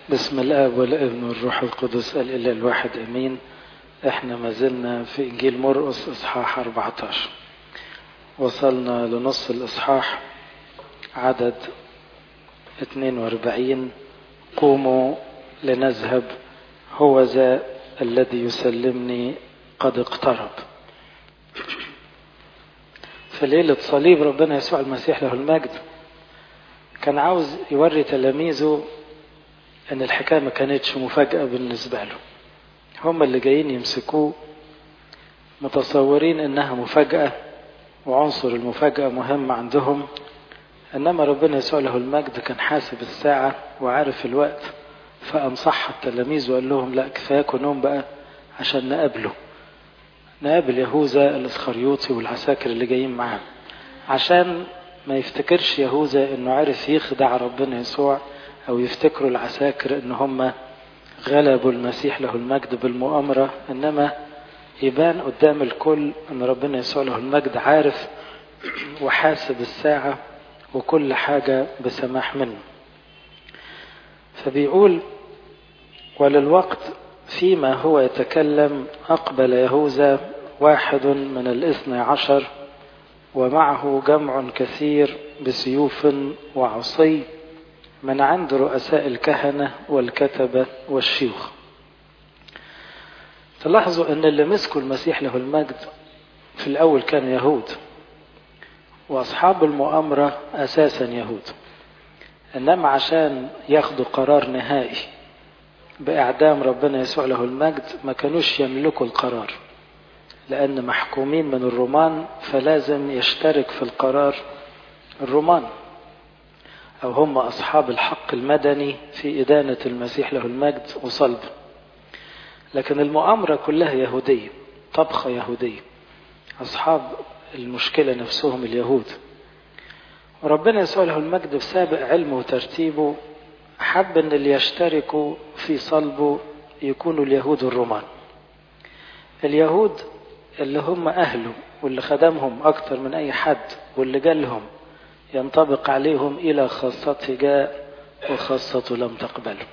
بسم الاب والابن والروح القدس الاله الواحد امين احنا ما زلنا في انجيل مرقس اصحاح 14 وصلنا لنص الاصحاح عدد 42 قوموا لنذهب هو ذا الذي يسلمني قد اقترب في ليلة صليب ربنا يسوع المسيح له المجد كان عاوز يوري تلاميذه ان الحكايه ما كانتش مفاجاه بالنسبه له هم اللي جايين يمسكوه متصورين انها مفاجاه وعنصر المفاجاه مهم عندهم انما ربنا يسوع له المجد كان حاسب الساعه وعارف الوقت فقام صح التلاميذ وقال لهم لا كفاياكم نوم بقى عشان نقابله نقابل يهوذا الاسخريوطي والعساكر اللي جايين معاه عشان ما يفتكرش يهوذا انه عارف يخدع ربنا يسوع او يفتكروا العساكر ان هم غلبوا المسيح له المجد بالمؤامرة انما يبان قدام الكل ان ربنا يسوع له المجد عارف وحاسب الساعة وكل حاجة بسماح منه فبيقول وللوقت فيما هو يتكلم أقبل يهوذا واحد من الاثنى عشر ومعه جمع كثير بسيوف وعصي من عند رؤساء الكهنة والكتبة والشيوخ تلاحظوا أن اللي مسكوا المسيح له المجد في الأول كان يهود وأصحاب المؤامرة أساسا يهود إنما عشان ياخدوا قرار نهائي بإعدام ربنا يسوع له المجد ما كانوش يملكوا القرار لأن محكومين من الرومان فلازم يشترك في القرار الرومان أو هم أصحاب الحق المدني في إدانة المسيح له المجد وصلبه لكن المؤامرة كلها يهودية طبخة يهودية أصحاب المشكلة نفسهم اليهود وربنا يسوع له المجد بسابق علمه وترتيبه حب ان اللي يشتركوا في صلبه يكونوا اليهود الرومان اليهود اللي هم اهله واللي خدمهم اكتر من اي حد واللي جالهم ينطبق عليهم الى خاصته جاء وخاصته لم تقبله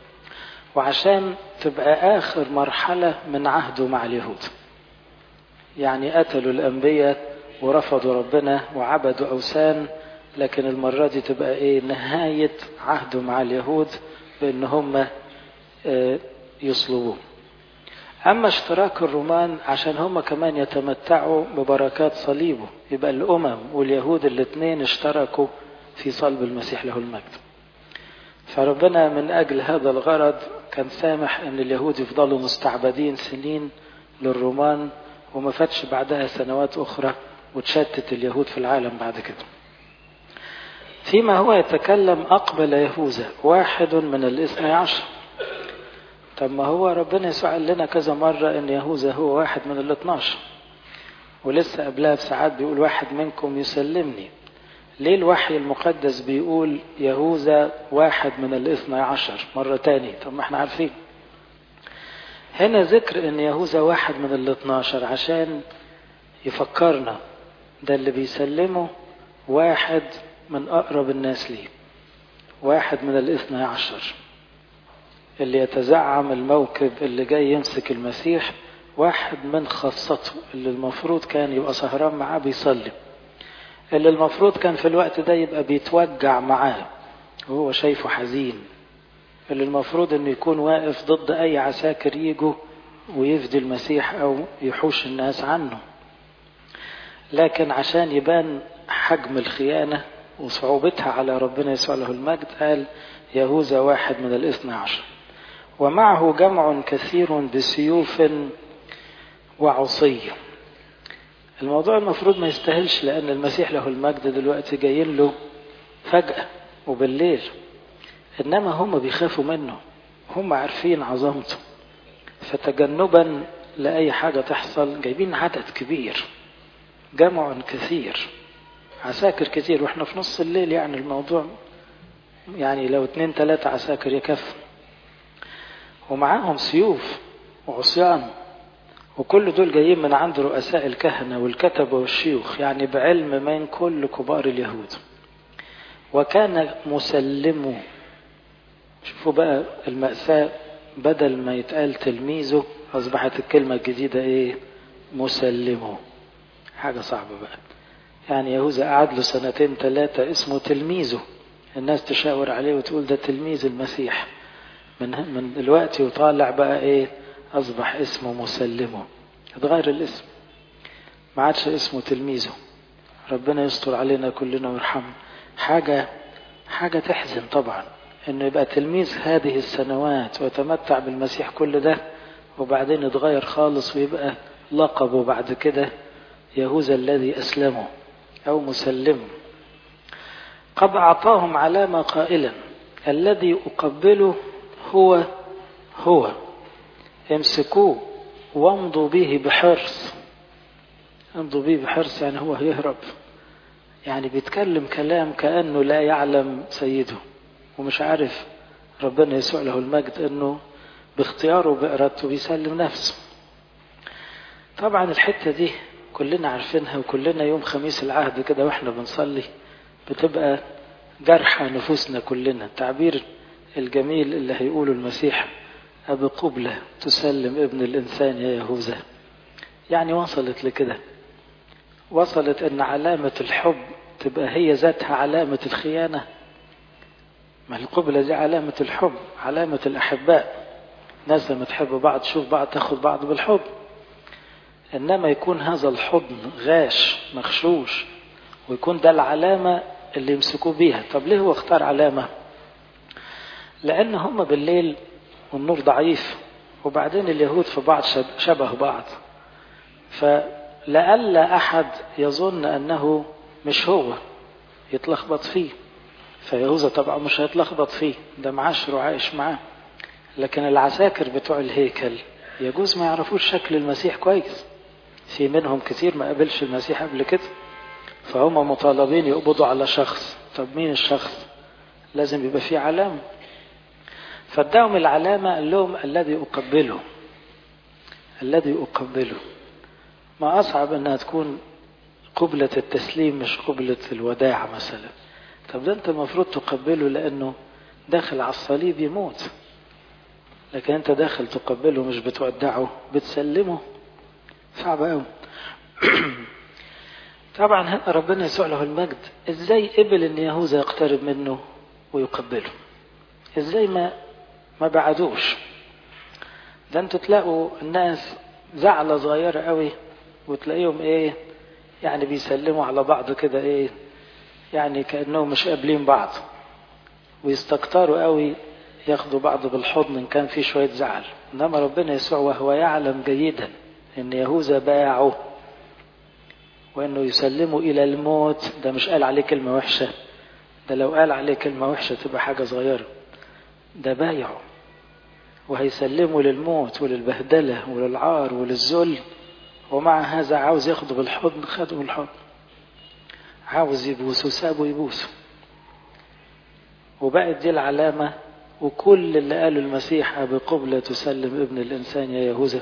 وعشان تبقى اخر مرحلة من عهده مع اليهود يعني قتلوا الانبياء ورفضوا ربنا وعبدوا اوثان لكن المرة دي تبقى ايه نهاية عهده مع اليهود بان هم يصلبوه اما اشتراك الرومان عشان هم كمان يتمتعوا ببركات صليبه يبقى الامم واليهود الاثنين اشتركوا في صلب المسيح له المجد فربنا من اجل هذا الغرض كان سامح ان اليهود يفضلوا مستعبدين سنين للرومان وما فاتش بعدها سنوات اخرى وتشتت اليهود في العالم بعد كده فيما هو يتكلم أقبل يهوذا واحد من الاثنى عشر طب ما هو ربنا يسوع قال لنا كذا مرة إن يهوذا هو واحد من الاثناشر ولسه قبلها بساعات بيقول واحد منكم يسلمني ليه الوحي المقدس بيقول يهوذا واحد من الاثنى عشر مرة تاني طب ما احنا عارفين هنا ذكر ان يهوذا واحد من الاثناشر عشان يفكرنا ده اللي بيسلمه واحد من أقرب الناس ليه واحد من الاثنى عشر اللي يتزعم الموكب اللي جاي يمسك المسيح واحد من خاصته اللي المفروض كان يبقى سهران معاه بيصلي اللي المفروض كان في الوقت ده يبقى بيتوجع معاه وهو شايفه حزين اللي المفروض انه يكون واقف ضد اي عساكر يجوا ويفدي المسيح او يحوش الناس عنه لكن عشان يبان حجم الخيانة وصعوبتها على ربنا يسوع له المجد قال يهوذا واحد من الاثنى عشر ومعه جمع كثير بسيوف وعصي الموضوع المفروض ما يستاهلش لأن المسيح له المجد دلوقتي جايين له فجأة وبالليل إنما هم بيخافوا منه هم عارفين عظمته فتجنبا لأي حاجة تحصل جايبين عدد كبير جمع كثير عساكر كتير واحنا في نص الليل يعني الموضوع يعني لو اتنين تلاتة عساكر يكفوا ومعاهم سيوف وعصيان وكل دول جايين من عند رؤساء الكهنة والكتبة والشيوخ يعني بعلم من كل كبار اليهود وكان مسلمه شوفوا بقى المأساة بدل ما يتقال تلميذه أصبحت الكلمة الجديدة إيه مسلمه حاجة صعبة بقى يعني يهوذا قعد له سنتين ثلاثة اسمه تلميذه الناس تشاور عليه وتقول ده تلميذ المسيح من من دلوقتي وطالع بقى ايه اصبح اسمه مسلمه اتغير الاسم ما عادش اسمه تلميذه ربنا يستر علينا كلنا ويرحمنا حاجة حاجة تحزن طبعا انه يبقى تلميذ هذه السنوات ويتمتع بالمسيح كل ده وبعدين يتغير خالص ويبقى لقبه بعد كده يهوذا الذي أسلمه أو مسلمه قد أعطاهم علامة قائلا الذي أقبله هو هو امسكوه وامضوا به بحرص امضوا به بحرص يعني هو يهرب يعني بيتكلم كلام كأنه لا يعلم سيده ومش عارف ربنا يسوع له المجد انه باختياره وبإرادته بيسلم نفسه طبعا الحتة دي كلنا عارفينها وكلنا يوم خميس العهد كده واحنا بنصلي بتبقى جرحى نفوسنا كلنا التعبير الجميل اللي هيقوله المسيح أبي قبلة تسلم ابن الإنسان يا يهوذا يعني وصلت لكده وصلت أن علامة الحب تبقى هي ذاتها علامة الخيانة ما القبلة دي علامة الحب علامة الأحباء ناس لما تحب بعض تشوف بعض تاخد بعض بالحب إنما يكون هذا الحضن غاش مغشوش ويكون ده العلامة اللي يمسكوه بيها طب ليه هو اختار علامة لأن هم بالليل والنور ضعيف وبعدين اليهود في بعض شبه بعض فلألا أحد يظن أنه مش هو يتلخبط فيه فيهوذا طبعا مش هيتلخبط فيه ده معاشر وعايش معاه لكن العساكر بتوع الهيكل يجوز ما يعرفوش شكل المسيح كويس في منهم كتير ما قابلش المسيح قبل كده فهم مطالبين يقبضوا على شخص طب مين الشخص لازم يبقى فيه علامة فاداهم العلامة قال لهم الذي أقبله الذي أقبله ما أصعب أنها تكون قبلة التسليم مش قبلة الوداع مثلا طب ده أنت المفروض تقبله لأنه داخل على الصليب يموت لكن أنت داخل تقبله مش بتودعه بتسلمه صعب قوي طبعا هنا ربنا يسوع له المجد ازاي قبل ان يهوذا يقترب منه ويقبله ازاي ما ما بعدوش ده انتوا تلاقوا الناس زعلة صغيرة قوي وتلاقيهم ايه يعني بيسلموا على بعض كده ايه يعني كأنهم مش قابلين بعض ويستكتروا قوي ياخدوا بعض بالحضن ان كان في شوية زعل انما ربنا يسوع وهو يعلم جيدا ان يهوذا باعه وانه يسلمه الى الموت ده مش قال عليه كلمة وحشة ده لو قال عليه كلمة وحشة تبقى حاجة صغيرة ده بايعه وهيسلمه للموت وللبهدلة وللعار وللذل ومع هذا عاوز ياخده بالحضن خده بالحضن عاوز يبوسه سابه يبوسه وبقت دي العلامة وكل اللي قاله المسيح بقبلة تسلم ابن الإنسان يا يهوذا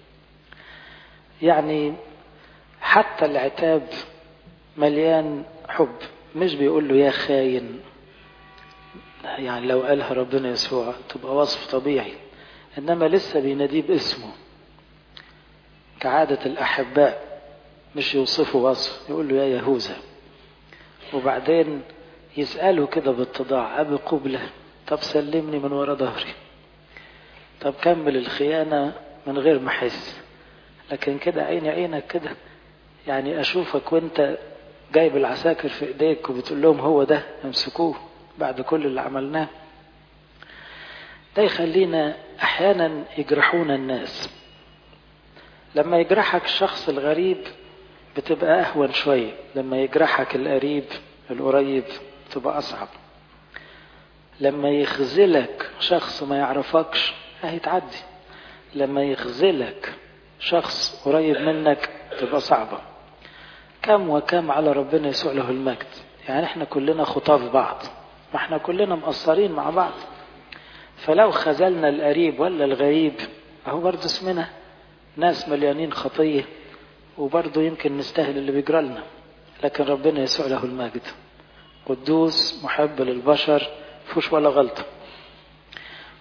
يعني حتى العتاب مليان حب مش بيقول له يا خاين يعني لو قالها ربنا يسوع تبقى وصف طبيعي انما لسه بيناديه باسمه كعادة الأحباء مش يوصفه وصف يقول له يا يهوذا وبعدين يسأله كده باتضاع أبي قبلة طب سلمني من ورا ظهري طب كمل الخيانة من غير ما أحس لكن كده عيني عينك كده يعني أشوفك وأنت جايب العساكر في إيديك وبتقول لهم هو ده امسكوه بعد كل اللي عملناه ده يخلينا أحيانا يجرحون الناس لما يجرحك الشخص الغريب بتبقى أهون شوية لما يجرحك القريب القريب تبقى أصعب لما يخذلك شخص ما يعرفكش هيتعدي لما يخذلك شخص قريب منك تبقى صعبة كم وكم على ربنا يسوع له المجد يعني احنا كلنا خطاف بعض ما احنا كلنا مقصرين مع بعض فلو خذلنا القريب ولا الغريب اهو برضه اسمنا ناس مليانين خطية وبرضه يمكن نستاهل اللي بيجرى لنا لكن ربنا يسوع له المجد قدوس محب للبشر فيهوش ولا غلطة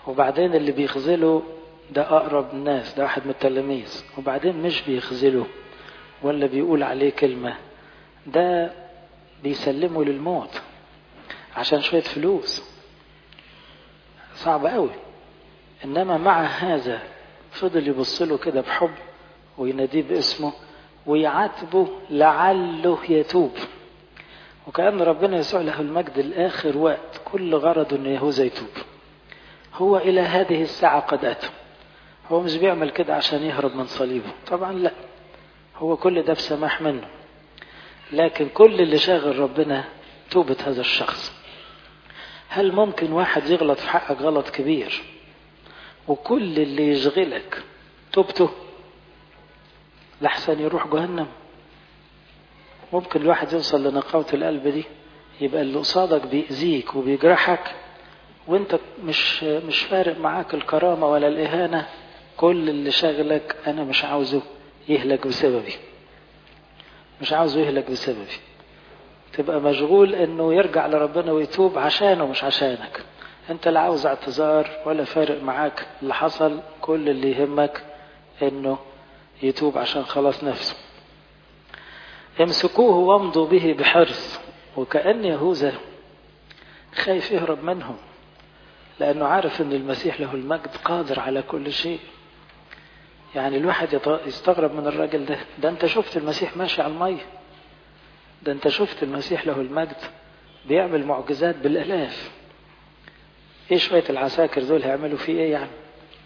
وبعدين اللي بيخذله ده أقرب الناس ده واحد من التلاميذ وبعدين مش بيخذله ولا بيقول عليه كلمة ده بيسلمه للموت عشان شوية فلوس صعب قوي إنما مع هذا فضل يبص له كده بحب ويناديه باسمه ويعاتبه لعله يتوب وكأن ربنا يسوع له المجد الآخر وقت كل غرض أن يهوذا يتوب هو إلى هذه الساعة قد أتى هو مش بيعمل كده عشان يهرب من صليبه طبعا لا هو كل ده بسماح منه لكن كل اللي شاغل ربنا توبة هذا الشخص هل ممكن واحد يغلط في حقك غلط كبير وكل اللي يشغلك توبته لحسن يروح جهنم ممكن الواحد يوصل لنقاوة القلب دي يبقى اللي قصادك بيأذيك وبيجرحك وانت مش مش فارق معاك الكرامة ولا الإهانة كل اللي شاغلك أنا مش عاوزه يهلك بسببي مش عاوزه يهلك بسببي تبقى مشغول انه يرجع لربنا ويتوب عشانه مش عشانك انت لا عاوز اعتذار ولا فارق معاك اللي حصل كل اللي يهمك انه يتوب عشان خلاص نفسه يمسكوه وامضوا به بحرص وكأن يهوذا خايف يهرب منهم لأنه عارف أن المسيح له المجد قادر على كل شيء يعني الواحد يستغرب من الراجل ده ده أنت شفت المسيح ماشي على المية ده أنت شفت المسيح له المجد بيعمل معجزات بالآلاف إيه شوية العساكر دول هيعملوا فيه إيه يعني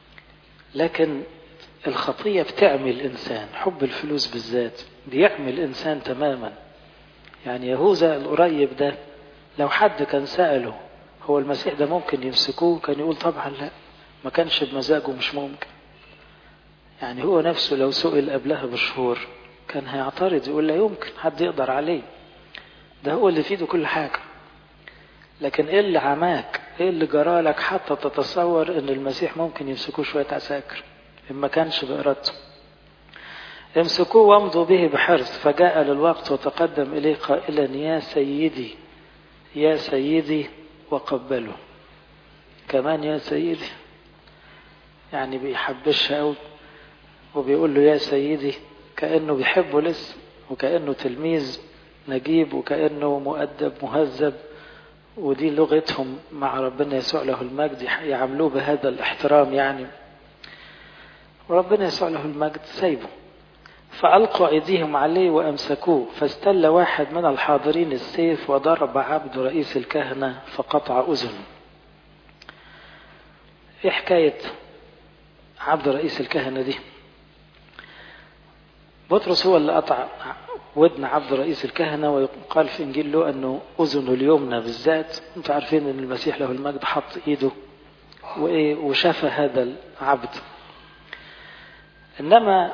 لكن الخطية بتعمي الإنسان حب الفلوس بالذات بيعمي الإنسان تماما يعني يهوذا القريب ده لو حد كان سأله هو المسيح ده ممكن يمسكوه كان يقول طبعا لا ما كانش بمزاجه مش ممكن يعني هو نفسه لو سئل قبلها بشهور كان هيعترض يقول لا يمكن حد يقدر عليه ده هو اللي في ايده كل حاجة لكن ايه اللي عماك ايه اللي جرالك حتى تتصور ان المسيح ممكن يمسكوه شوية عساكر إن ما كانش بإرادته امسكوه وامضوا به بحرص فجاء للوقت وتقدم إليه قائلا يا سيدي يا سيدي وقبله كمان يا سيدي يعني بيحبشها قوي وبيقول له يا سيدي كأنه بيحبه لسه وكأنه تلميذ نجيب وكأنه مؤدب مهذب ودي لغتهم مع ربنا يسوع له المجد يعاملوه بهذا الاحترام يعني وربنا يسوع له المجد سايبه فألقوا أيديهم عليه وأمسكوه فاستل واحد من الحاضرين السيف وضرب عبد رئيس الكهنة فقطع أذنه إيه حكاية عبد رئيس الكهنة دي بطرس هو اللي قطع ودن عبد رئيس الكهنة ويقال في إنجيل له أنه أذنه اليمنى بالذات أنتم عارفين أن المسيح له المجد حط إيده وإيه وشفى هذا العبد إنما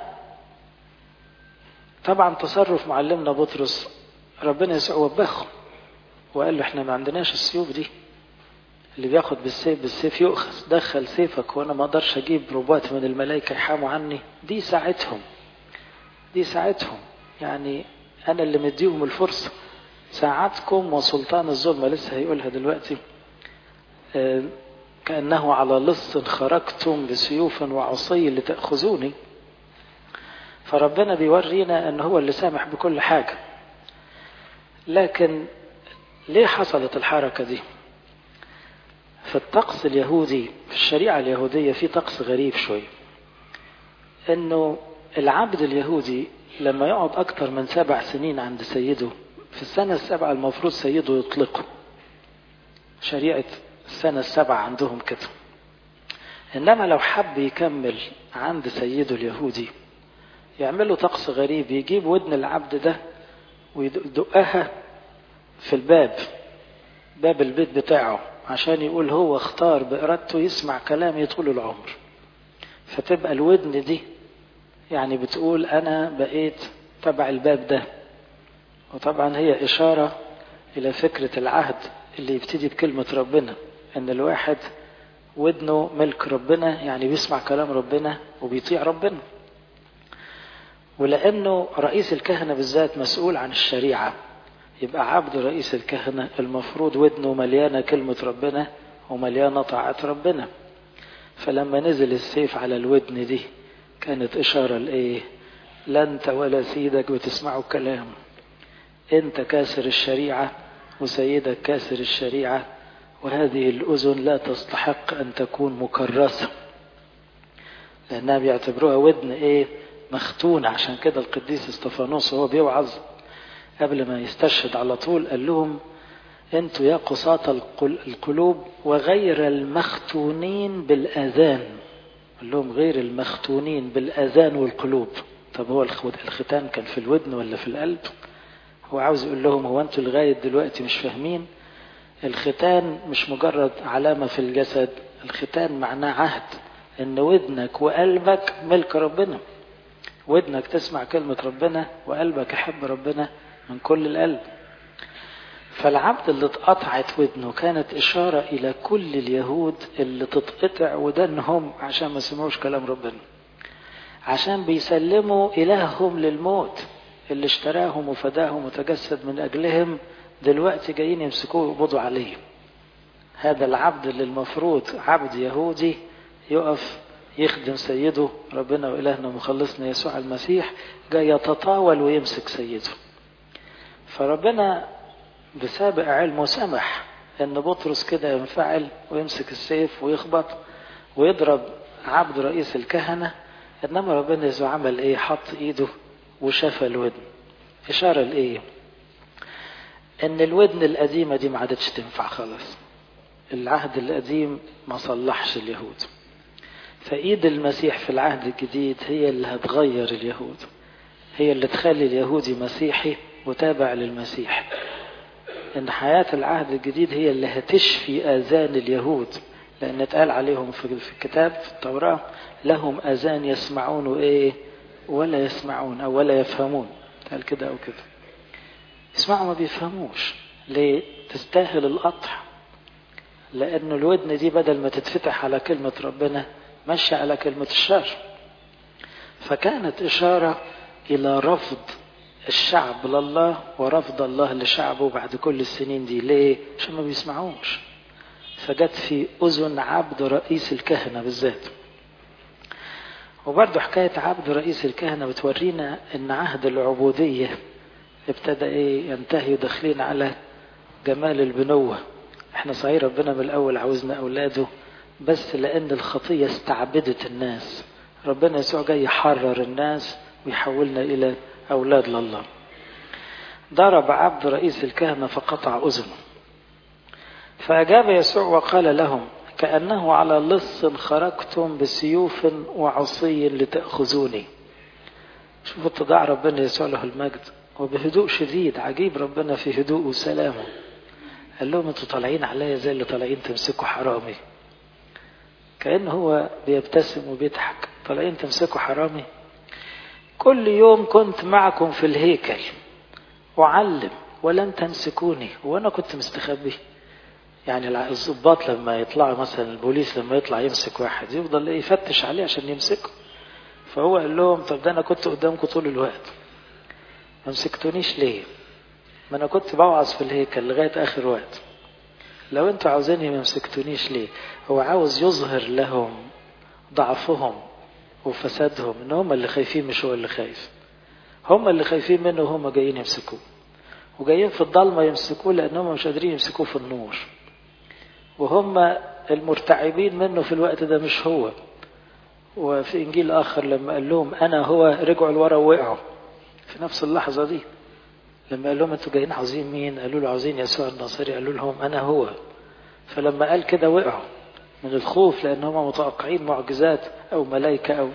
طبعا تصرف معلمنا بطرس ربنا يسوع وبخه وقال له احنا ما عندناش السيوف دي اللي بياخد بالسيف بالسيف يؤخذ دخل سيفك وانا ما اقدرش اجيب رباط من الملائكه يحاموا عني دي ساعتهم دي ساعتهم يعني انا اللي مديهم الفرصه ساعتكم وسلطان الظلمه لسه هيقولها دلوقتي آه كانه على لص خرجتم بسيوف وعصي لتاخذوني فربنا بيورينا ان هو اللي سامح بكل حاجه لكن ليه حصلت الحركه دي في الطقس اليهودي في الشريعه اليهوديه في طقس غريب شويه انه العبد اليهودي لما يقعد اكتر من سبع سنين عند سيده في السنه السابعه المفروض سيده يطلقه شريعه السنه السابعه عندهم كده انما لو حب يكمل عند سيده اليهودي يعملوا طقس غريب يجيب ودن العبد ده ويدقها في الباب باب البيت بتاعه عشان يقول هو اختار بإرادته يسمع كلامي طول العمر فتبقى الودن دي يعني بتقول أنا بقيت تبع الباب ده وطبعا هي إشارة إلى فكرة العهد اللي يبتدي بكلمة ربنا إن الواحد ودنه ملك ربنا يعني بيسمع كلام ربنا وبيطيع ربنا ولأنه رئيس الكهنة بالذات مسؤول عن الشريعة يبقى عبد رئيس الكهنة المفروض ودنه مليانة كلمة ربنا ومليانة طاعة ربنا فلما نزل السيف على الودن دي كانت إشارة لإيه لا أنت ولا سيدك بتسمعوا الكلام أنت كاسر الشريعة وسيدك كاسر الشريعة وهذه الأذن لا تستحق أن تكون مكرسة لأنها بيعتبروها ودن إيه مختونة عشان كده القديس استفانوس وهو بيوعظ قبل ما يستشهد على طول قال لهم انتوا يا قصاة القلوب وغير المختونين بالآذان قال لهم غير المختونين بالآذان والقلوب طب هو الختان كان في الودن ولا في القلب هو عاوز يقول لهم هو انتوا لغاية دلوقتي مش فاهمين الختان مش مجرد علامة في الجسد الختان معناه عهد ان ودنك وقلبك ملك ربنا ودنك تسمع كلمة ربنا وقلبك يحب ربنا من كل القلب فالعبد اللي اتقطعت ودنه كانت إشارة إلى كل اليهود اللي تتقطع ودنهم عشان ما سمعوش كلام ربنا عشان بيسلموا إلههم للموت اللي اشتراهم وفداهم وتجسد من أجلهم دلوقتي جايين يمسكوه ويقبضوا عليه هذا العبد اللي المفروض عبد يهودي يقف يخدم سيده ربنا وإلهنا ومخلصنا يسوع المسيح جاي يتطاول ويمسك سيده فربنا بسابق علمه سمح ان بطرس كده ينفعل ويمسك السيف ويخبط ويضرب عبد رئيس الكهنة انما ربنا يسوع عمل ايه حط ايده وشفى الودن اشارة لايه ان الودن القديمة دي ما عادتش تنفع خلاص العهد القديم ما صلحش اليهود فايد المسيح في العهد الجديد هي اللي هتغير اليهود هي اللي تخلي اليهودي مسيحي وتابع للمسيح ان حياة العهد الجديد هي اللي هتشفي اذان اليهود لان اتقال عليهم في الكتاب في التوراة لهم اذان يسمعون ايه ولا يسمعون او ولا يفهمون قال كده او كده يسمعوا ما بيفهموش ليه تستاهل القطع لأن الودن دي بدل ما تتفتح على كلمة ربنا ماشية على كلمة الشر فكانت إشارة إلى رفض الشعب لله ورفض الله لشعبه بعد كل السنين دي ليه؟ عشان ما بيسمعوش فجت في أذن عبد رئيس الكهنة بالذات وبرضه حكاية عبد رئيس الكهنة بتورينا أن عهد العبودية ابتدى إيه ينتهي وداخلين على جمال البنوة احنا صحيح ربنا من الأول عاوزنا أولاده بس لأن الخطية استعبدت الناس ربنا يسوع جاي يحرر الناس ويحولنا إلى أولاد لله ضرب عبد رئيس الكهنة فقطع أذنه فأجاب يسوع وقال لهم كأنه على لص خرجتم بسيوف وعصي لتأخذوني شوفوا اتضاع ربنا يسوع له المجد وبهدوء شديد عجيب ربنا في هدوء وسلامه قال لهم انتوا طالعين عليا زي اللي طالعين تمسكوا حرامي كأنه هو بيبتسم وبيضحك طالعين تمسكوا حرامي كل يوم كنت معكم في الهيكل وعلم ولم تمسكوني وانا كنت مستخبي يعني الضباط لما يطلعوا مثلا البوليس لما يطلع يمسك واحد يفضل ايه يفتش عليه عشان يمسكه فهو قال لهم طب ده انا كنت قدامكم طول الوقت ما مسكتونيش ليه ما انا كنت بوعظ في الهيكل لغايه اخر وقت لو انتوا عاوزيني ما مسكتونيش ليه هو عاوز يظهر لهم ضعفهم وفسادهم ان هم اللي خايفين مش هو اللي خايف هم اللي خايفين منه وهم جايين يمسكوه وجايين في الضلمه يمسكوه لانهم مش قادرين يمسكوه في النور وهم المرتعبين منه في الوقت ده مش هو وفي انجيل اخر لما قال لهم انا هو رجعوا لورا ووقعوا في نفس اللحظه دي لما قال لهم انتوا جايين عاوزين مين قالوا له عاوزين يسوع الناصري قالوا لهم انا هو فلما قال كده وقعوا من الخوف لان هم متوقعين معجزات او ملائكه او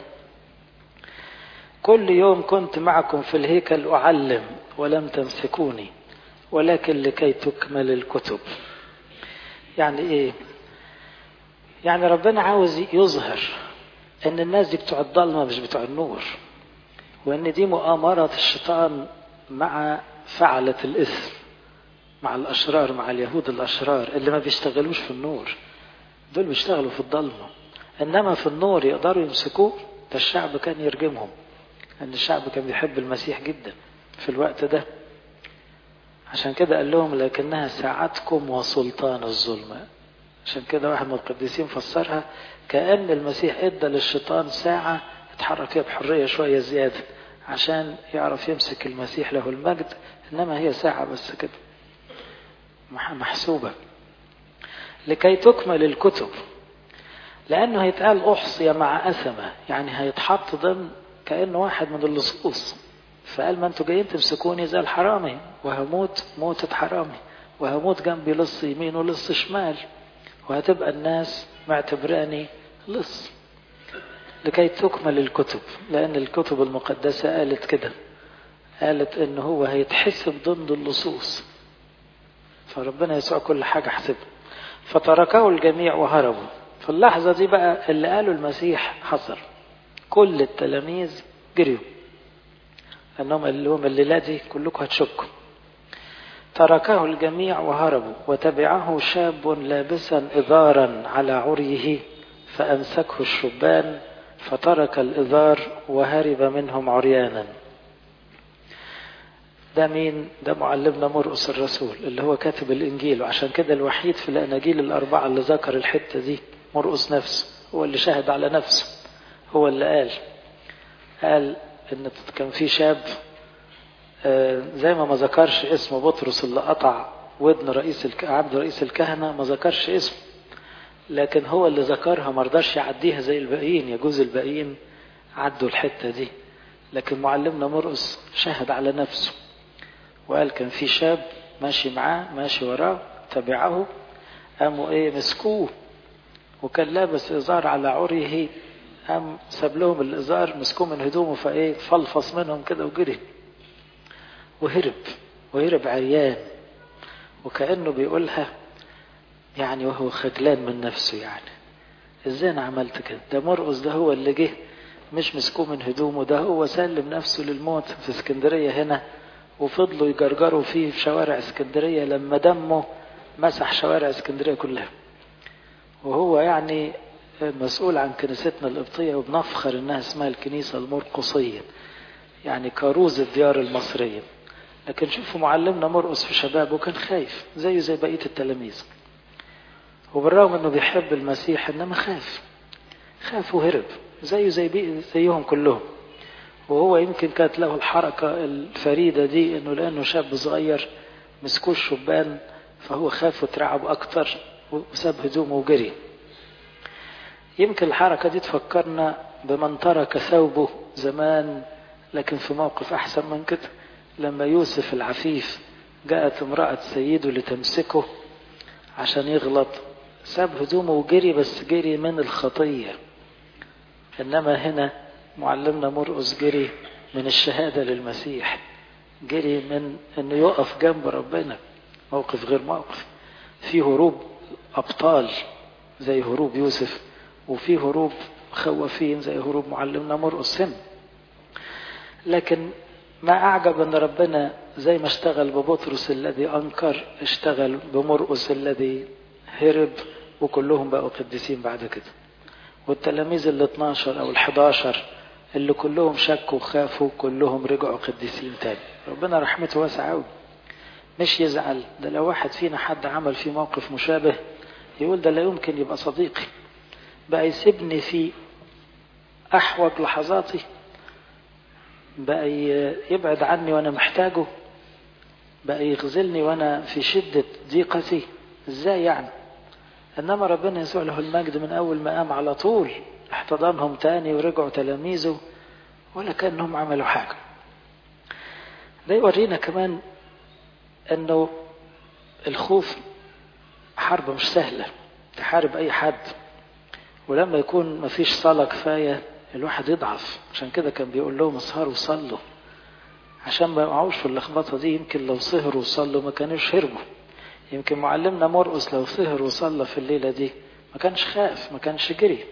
كل يوم كنت معكم في الهيكل اعلم ولم تمسكوني ولكن لكي تكمل الكتب يعني ايه يعني ربنا عاوز يظهر ان الناس دي بتوع الضلمه مش بتوع النور وان دي مؤامره الشيطان مع فعلة الإثم مع الأشرار مع اليهود الأشرار اللي ما بيشتغلوش في النور دول بيشتغلوا في الضلمة إنما في النور يقدروا يمسكوه ده الشعب كان يرجمهم لأن الشعب كان بيحب المسيح جدا في الوقت ده عشان كده قال لهم لكنها ساعتكم وسلطان الظلمة عشان كده واحد من القديسين فسرها كأن المسيح ادى للشيطان ساعة يتحرك فيها بحرية شوية زيادة عشان يعرف يمسك المسيح له المجد إنما هي ساعة بس كده محسوبة لكي تكمل الكتب لأنه هيتقال أحصي مع أثمة يعني هيتحط ضمن كأنه واحد من اللصوص فقال ما انتوا جايين تمسكوني زي الحرامي وهموت موتة حرامي وهموت جنبي لص يمين ولص شمال وهتبقى الناس معتبراني لص لكي تكمل الكتب لأن الكتب المقدسة قالت كده قالت إن هو هيتحسب ضمن اللصوص فربنا يسوع كل حاجة حسبها فتركه الجميع وهربوا في اللحظة دي بقى اللي قالوا المسيح حصل كل التلاميذ جريوا أنهم قال لهم الليلة دي كلكم هتشكوا تركه الجميع وهربوا وتبعه شاب لابسا إذارا على عريه فأمسكه الشبان فترك الإذار وهرب منهم عريانا ده مين ده معلمنا مرقس الرسول اللي هو كاتب الإنجيل وعشان كده الوحيد في الأناجيل الأربعة اللي ذكر الحتة دي مرقس نفسه هو اللي شهد على نفسه هو اللي قال قال ان كان في شاب زي ما ما ذكرش اسم بطرس اللي قطع ودن رئيس عبد رئيس الكهنه ما ذكرش اسمه لكن هو اللي ذكرها ما رضاش يعديها زي الباقيين يجوز الباقيين عدوا الحته دي لكن معلمنا مرقس شهد على نفسه وقال كان في شاب ماشي معاه ماشي وراه تبعه قاموا ايه مسكوه وكان لابس ازار على عريه قام ساب لهم الازار مسكوه من هدومه فايه فلفص منهم كده وجري وهرب وهرب عريان وكانه بيقولها يعني وهو خجلان من نفسه يعني ازاي انا عملت كده ده مرقص ده هو اللي جه مش مسكوه من هدومه ده هو سلم نفسه للموت في اسكندريه هنا وفضلوا يجرجروا فيه في شوارع اسكندريه لما دمه مسح شوارع اسكندريه كلها وهو يعني مسؤول عن كنيستنا القبطية وبنفخر انها اسمها الكنيسة المرقصية يعني كاروز الديار المصرية لكن شوفوا معلمنا مرقص في شبابه كان خايف زيه زي بقية التلاميذ وبالرغم انه بيحب المسيح انما خاف خاف وهرب زيه زي زيهم كلهم وهو يمكن كانت له الحركة الفريدة دي انه لانه شاب صغير مسكوه الشبان فهو خاف وترعب اكتر وساب هدومه وجري يمكن الحركة دي تفكرنا بمن ترك ثوبه زمان لكن في موقف أحسن من كده لما يوسف العفيف جاءت امرأة سيده لتمسكه عشان يغلط ساب هدومه وجري بس جري من الخطية إنما هنا معلمنا مرقس جري من الشهادة للمسيح جري من إنه يقف جنب ربنا موقف غير موقف في هروب أبطال زي هروب يوسف وفي هروب خوافين زي هروب معلمنا مرقس هنا لكن ما أعجب أن ربنا زي ما اشتغل ببطرس الذي أنكر اشتغل بمرقس الذي هرب وكلهم بقوا قديسين بعد كده والتلاميذ ال 12 أو ال 11 اللي كلهم شكوا وخافوا كلهم رجعوا قديسين تاني ربنا رحمته واسعة أوي مش يزعل ده لو واحد فينا حد عمل فيه موقف مشابه يقول ده لا يمكن يبقى صديقي بقى يسيبني في أحوج لحظاتي بقى يبعد عني وأنا محتاجه بقى يخذلني وأنا في شدة ضيقتي إزاي يعني إنما ربنا يسوع له المجد من أول ما قام على طول احتضنهم تاني ورجعوا تلاميذه ولا كأنهم عملوا حاجة ده يورينا كمان أنه الخوف حرب مش سهلة تحارب أي حد ولما يكون مفيش صلاة كفاية الواحد يضعف عشان كده كان بيقول لهم اسهروا وصلوا عشان ما يقعوش في اللخبطة دي يمكن لو سهروا وصلوا ما كانوش هربوا يمكن معلمنا مرقس لو سهر وصلى في الليلة دي ما كانش خاف ما كانش جري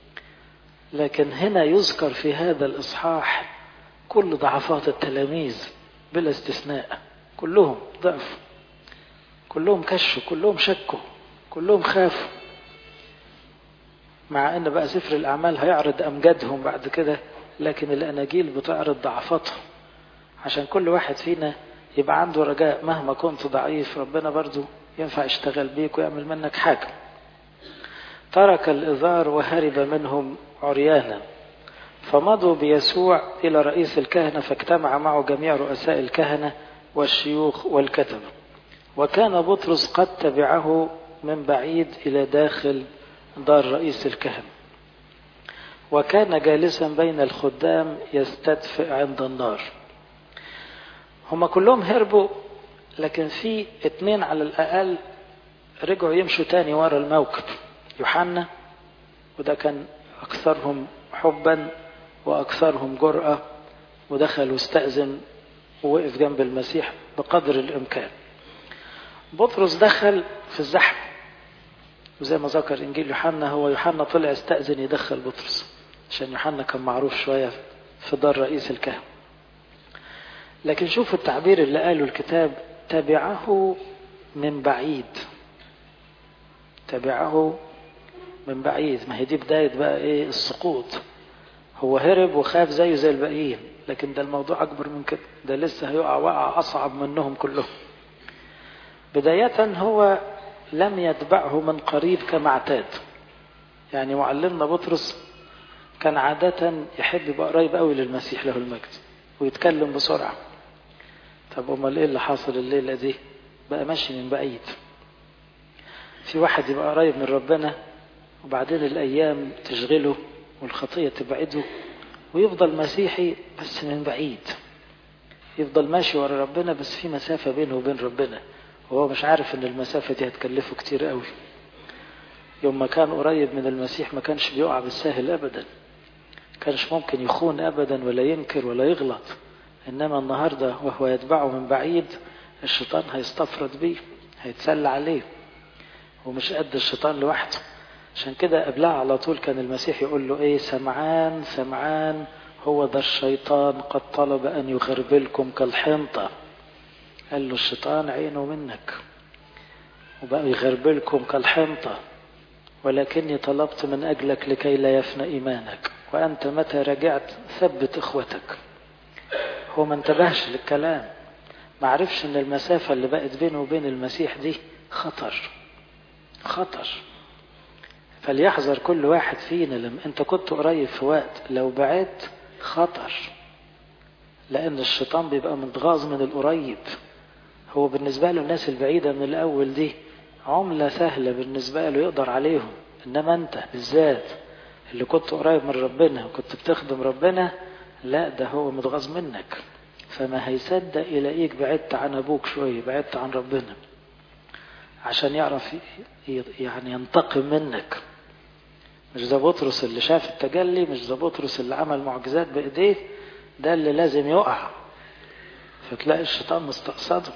لكن هنا يذكر في هذا الإصحاح كل ضعفات التلاميذ بلا استثناء كلهم ضعفوا كلهم كشوا كلهم شكوا كلهم خافوا مع ان بقى سفر الاعمال هيعرض امجادهم بعد كده لكن الاناجيل بتعرض ضعفاتهم عشان كل واحد فينا يبقى عنده رجاء مهما كنت ضعيف ربنا برضو ينفع يشتغل بيك ويعمل منك حاجة ترك الإزار وهرب منهم عريانا فمضوا بيسوع إلى رئيس الكهنة فاجتمع معه جميع رؤساء الكهنة والشيوخ والكتبة وكان بطرس قد تبعه من بعيد إلى داخل دار رئيس الكهنة وكان جالسا بين الخدام يستدفئ عند النار هما كلهم هربوا لكن في اتنين على الأقل رجعوا يمشوا تاني ورا الموكب يوحنا وده كان أكثرهم حبا وأكثرهم جرأة ودخل واستأذن ووقف جنب المسيح بقدر الإمكان بطرس دخل في الزحمة وزي ما ذكر إنجيل يوحنا هو يوحنا طلع استأذن يدخل بطرس عشان يوحنا كان معروف شوية في دار رئيس الكهنة لكن شوفوا التعبير اللي قاله الكتاب تبعه من بعيد تبعه من بعيد ما هي دي بداية بقى ايه السقوط هو هرب وخاف زيه زي الباقيين لكن ده الموضوع أكبر من كده ده لسه هيقع وقع أصعب منهم كلهم بداية هو لم يتبعه من قريب كما اعتاد يعني معلمنا بطرس كان عادة يحب يبقى قريب قوي للمسيح له المجد ويتكلم بسرعة طب امال ايه اللي حاصل الليلة دي بقى ماشي من بعيد في واحد يبقى قريب من ربنا وبعدين الأيام تشغله والخطية تبعده ويفضل مسيحي بس من بعيد يفضل ماشي ورا ربنا بس في مسافة بينه وبين ربنا وهو مش عارف ان المسافة دي هتكلفه كتير قوي يوم ما كان قريب من المسيح ما كانش بيقع بالساهل ابدا كانش ممكن يخون ابدا ولا ينكر ولا يغلط انما النهاردة وهو يتبعه من بعيد الشيطان هيستفرد بيه هيتسلى عليه ومش قد الشيطان لوحده عشان كده قبلها على طول كان المسيح يقول له ايه سمعان سمعان هو ذا الشيطان قد طلب ان يغربلكم كالحنطة قال له الشيطان عينه منك وبقى يغربلكم كالحنطة ولكني طلبت من أجلك لكي لا يفنى إيمانك وأنت متى رجعت ثبت إخوتك هو ما انتبهش للكلام ما عرفش ان المسافة اللي بقت بينه وبين المسيح دي خطر خطر فليحذر كل واحد فينا لما انت كنت قريب في وقت لو بعدت خطر لان الشيطان بيبقى متغاظ من القريب هو بالنسبة له الناس البعيدة من الاول دي عملة سهلة بالنسبة له يقدر عليهم انما انت بالذات اللي كنت قريب من ربنا وكنت بتخدم ربنا لا ده هو متغاظ منك فما هيصدق يلاقيك بعدت عن ابوك شوية بعدت عن ربنا عشان يعرف يعني ينتقم منك مش زي بطرس اللي شاف التجلي مش زي بطرس اللي عمل معجزات بايديه ده اللي لازم يقع فتلاقي الشيطان مستقصده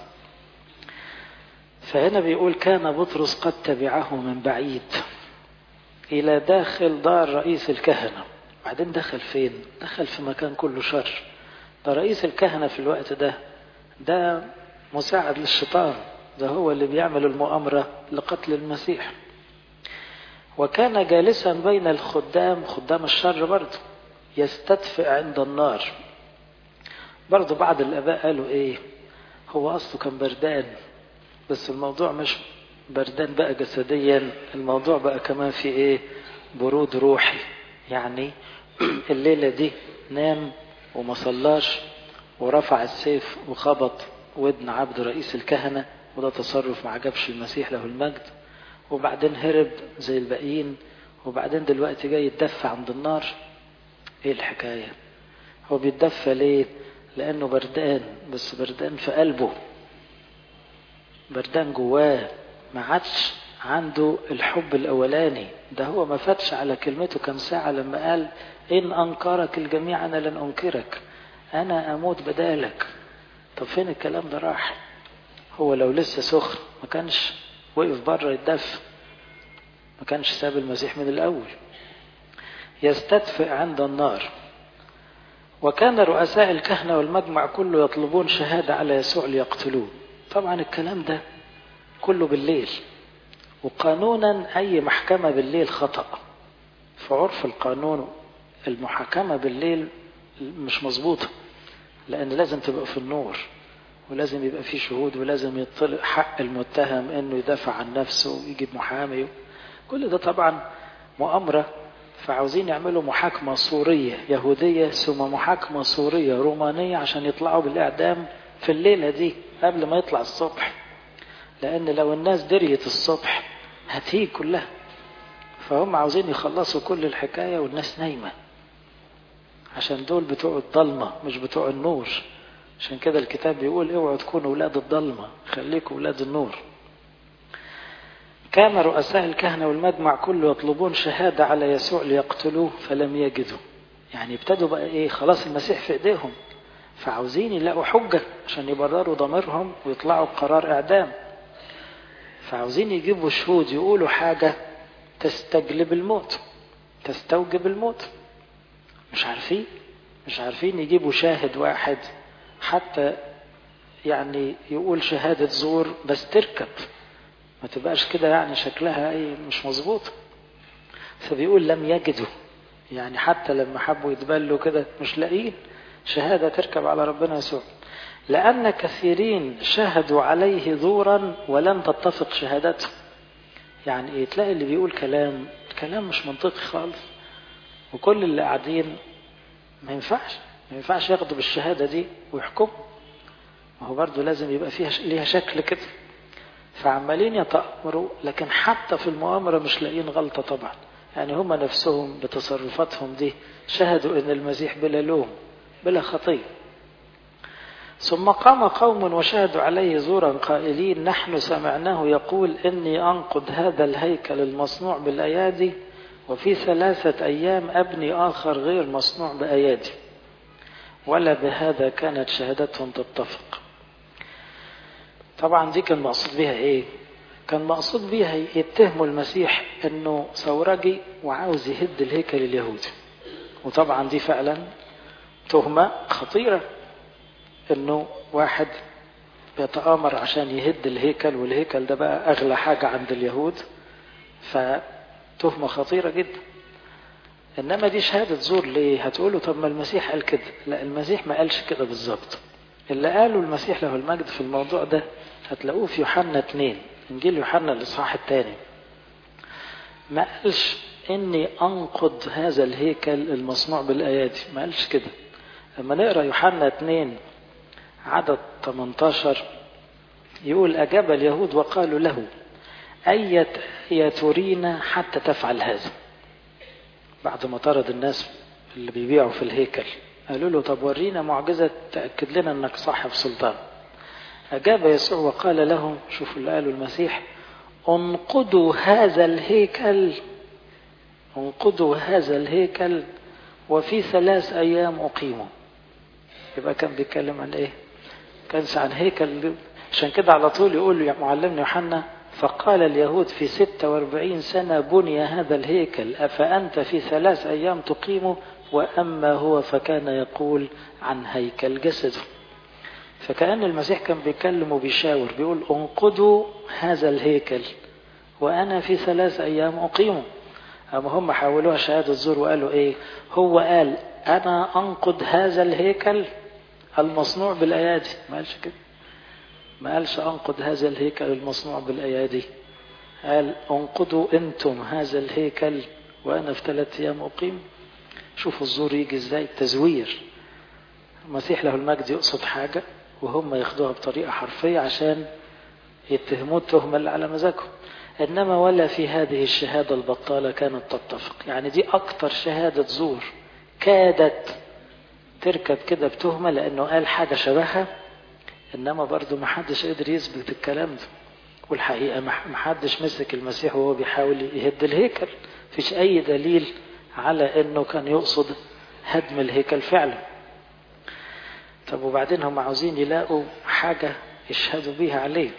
فهنا بيقول كان بطرس قد تبعه من بعيد إلى داخل دار رئيس الكهنة بعدين دخل فين دخل في مكان كله شر ده رئيس الكهنة في الوقت ده ده مساعد للشيطان ده هو اللي بيعمل المؤامرة لقتل المسيح وكان جالسا بين الخدام خدام الشر برضه يستدفئ عند النار برضه بعض الآباء قالوا إيه هو أصله كان بردان بس الموضوع مش بردان بقى جسديا الموضوع بقى كمان في إيه برود روحي يعني الليلة دي نام وما صلاش ورفع السيف وخبط ودن عبد رئيس الكهنة وده تصرف ما عجبش المسيح له المجد وبعدين هرب زي الباقيين وبعدين دلوقتي جاي يتدفى عند النار ايه الحكاية هو بيتدفى ليه لانه بردان بس بردان في قلبه بردان جواه ما عادش عنده الحب الاولاني ده هو ما فاتش على كلمته كم ساعة لما قال ان انكرك الجميع انا لن انكرك انا اموت بدالك طب فين الكلام ده راح هو لو لسه سخن ما كانش وقف بره يتدفى ما كانش ساب المسيح من الاول يستدفئ عند النار وكان رؤساء الكهنة والمجمع كله يطلبون شهادة على يسوع ليقتلوه طبعا الكلام ده كله بالليل وقانونا أي محكمة بالليل خطأ في عرف القانون المحاكمة بالليل مش مظبوطة لأن لازم تبقى في النور ولازم يبقى في شهود ولازم يطلق حق المتهم انه يدافع عن نفسه ويجيب محامي كل ده طبعا مؤامرة فعاوزين يعملوا محاكمة سورية يهودية ثم محاكمة سورية رومانية عشان يطلعوا بالإعدام في الليلة دي قبل ما يطلع الصبح لأن لو الناس دريت الصبح هتيجي كلها فهم عاوزين يخلصوا كل الحكاية والناس نايمة عشان دول بتوع الضلمة مش بتوع النور عشان كده الكتاب بيقول اوعوا تكونوا ولاد الضلمة خليكم ولاد النور كان رؤساء الكهنة والمجمع كله يطلبون شهادة على يسوع ليقتلوه فلم يجدوا يعني ابتدوا بقى ايه خلاص المسيح في ايديهم فعاوزين يلاقوا حجة عشان يبرروا ضميرهم ويطلعوا بقرار اعدام فعاوزين يجيبوا شهود يقولوا حاجة تستجلب الموت تستوجب الموت مش عارفين مش عارفين يجيبوا شاهد واحد حتى يعني يقول شهادة زور بس تركب ما تبقاش كده يعني شكلها اي مش مظبوط فبيقول لم يجدوا يعني حتى لما حبوا يتبلوا كده مش لاقيين شهادة تركب على ربنا يسوع لأن كثيرين شهدوا عليه زورا ولم تتفق شهادته يعني ايه تلاقي اللي بيقول كلام كلام مش منطقي خالص وكل اللي قاعدين ما ينفعش ما ينفعش ياخدوا بالشهادة دي ويحكموا ما هو برضه لازم يبقى فيها ليها شكل كده فعمالين يتأمروا لكن حتى في المؤامرة مش لاقيين غلطة طبعا يعني هم نفسهم بتصرفاتهم دي شهدوا ان المسيح بلا لوم بلا خطية ثم قام قوم وشهدوا عليه زورا قائلين نحن سمعناه يقول اني انقض هذا الهيكل المصنوع بالايادي وفي ثلاثة ايام ابني اخر غير مصنوع بايادي ولا بهذا كانت شهادتهم تتفق طبعا دي كان مقصود بيها ايه كان مقصود بيها يتهموا المسيح انه ثورجي وعاوز يهد الهيكل اليهودي وطبعا دي فعلا تهمة خطيرة انه واحد بيتآمر عشان يهد الهيكل والهيكل ده بقى اغلى حاجة عند اليهود فتهمة خطيرة جدا انما دي شهادة زور ليه هتقولوا طب ما المسيح قال كده لا المسيح ما قالش كده بالظبط اللي قاله المسيح له المجد في الموضوع ده هتلاقوه في يوحنا 2 انجيل يوحنا الاصحاح الثاني ما قالش اني انقض هذا الهيكل المصنوع بالايادي ما قالش كده لما نقرا يوحنا 2 عدد 18 يقول اجاب اليهود وقالوا له اية آية ترينا حتى تفعل هذا بعد ما طرد الناس اللي بيبيعوا في الهيكل قالوا له طب ورينا معجزة تأكد لنا أنك صاحب سلطان أجاب يسوع وقال لهم شوفوا اللي قالوا المسيح انقضوا هذا الهيكل انقضوا هذا الهيكل وفي ثلاث أيام أقيموا يبقى كان بيتكلم عن إيه كان عن هيكل عشان كده على طول يقول يا معلمنا يوحنا فقال اليهود في ستة واربعين سنة بني هذا الهيكل أفأنت في ثلاث أيام تقيمه وأما هو فكان يقول عن هيكل جسده فكأن المسيح كان بيتكلم وبيشاور بيقول انقضوا هذا الهيكل وأنا في ثلاث أيام أقيمه أما هم حولوها شهادة زور وقالوا إيه هو قال أنا أنقض هذا الهيكل المصنوع بالأيادي ما قالش كده ما قالش أنقض هذا الهيكل المصنوع بالأيادي قال انقضوا أنتم هذا الهيكل وأنا في ثلاث أيام أقيم شوفوا الزور يجي ازاي تزوير المسيح له المجد يقصد حاجة وهم ياخدوها بطريقة حرفية عشان يتهموه التهمة اللي على مزاجهم إنما ولا في هذه الشهادة البطالة كانت تتفق يعني دي أكتر شهادة زور كادت تركب كده بتهمة لأنه قال حاجة شبهها إنما برضو ما حدش قدر يثبت الكلام ده والحقيقة ما حدش مسك المسيح وهو بيحاول يهد الهيكل فيش أي دليل على انه كان يقصد هدم الهيكل فعلا طب وبعدين هم عاوزين يلاقوا حاجة يشهدوا بيها عليه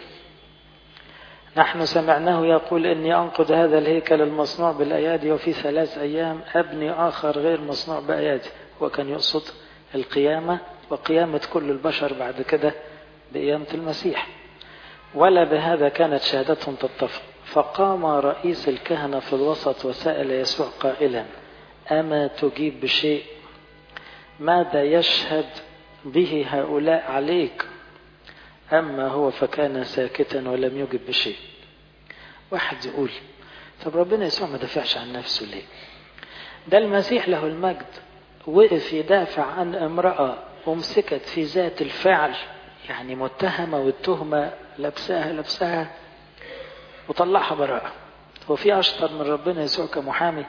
نحن سمعناه يقول اني انقض هذا الهيكل المصنوع بالايادي وفي ثلاث ايام ابني اخر غير مصنوع بايادي وكان يقصد القيامة وقيامة كل البشر بعد كده بقيامة المسيح ولا بهذا كانت شهادتهم تتفق فقام رئيس الكهنة في الوسط وسأل يسوع قائلا أما تجيب بشيء ماذا يشهد به هؤلاء عليك أما هو فكان ساكتا ولم يجب بشيء واحد يقول طب ربنا يسوع ما دافعش عن نفسه ليه ده المسيح له المجد وقف يدافع عن امرأة أمسكت في ذات الفعل يعني متهمة والتهمة لبسها لبسها وطلعها براءة هو في أشطر من ربنا يسوع كمحامي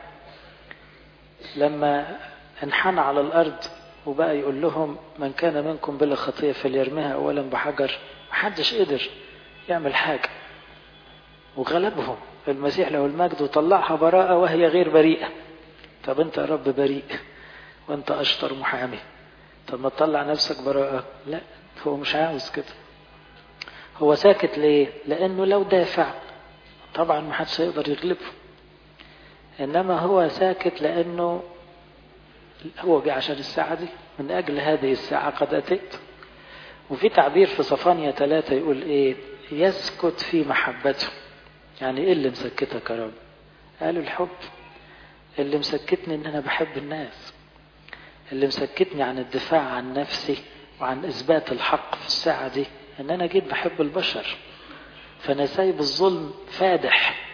لما انحنى على الأرض وبقى يقول لهم من كان منكم بلا خطية فليرميها أولا بحجر محدش قدر يعمل حاجة وغلبهم المسيح له المجد وطلعها براءة وهي غير بريئة طب انت يا رب بريء وانت اشطر محامي طب ما تطلع نفسك براءة لا هو مش عاوز كده هو ساكت ليه لانه لو دافع طبعا ما حدش هيقدر يغلبه انما هو ساكت لانه هو جه عشان الساعة دي من اجل هذه الساعة قد اتيت وفي تعبير في صفانيا ثلاثة يقول ايه يسكت في محبته يعني ايه اللي مسكتك يا رب قالوا الحب اللي مسكتني ان انا بحب الناس اللي مسكتني عن الدفاع عن نفسي وعن اثبات الحق في الساعة دي ان انا جيت بحب البشر فانا سايب الظلم فادح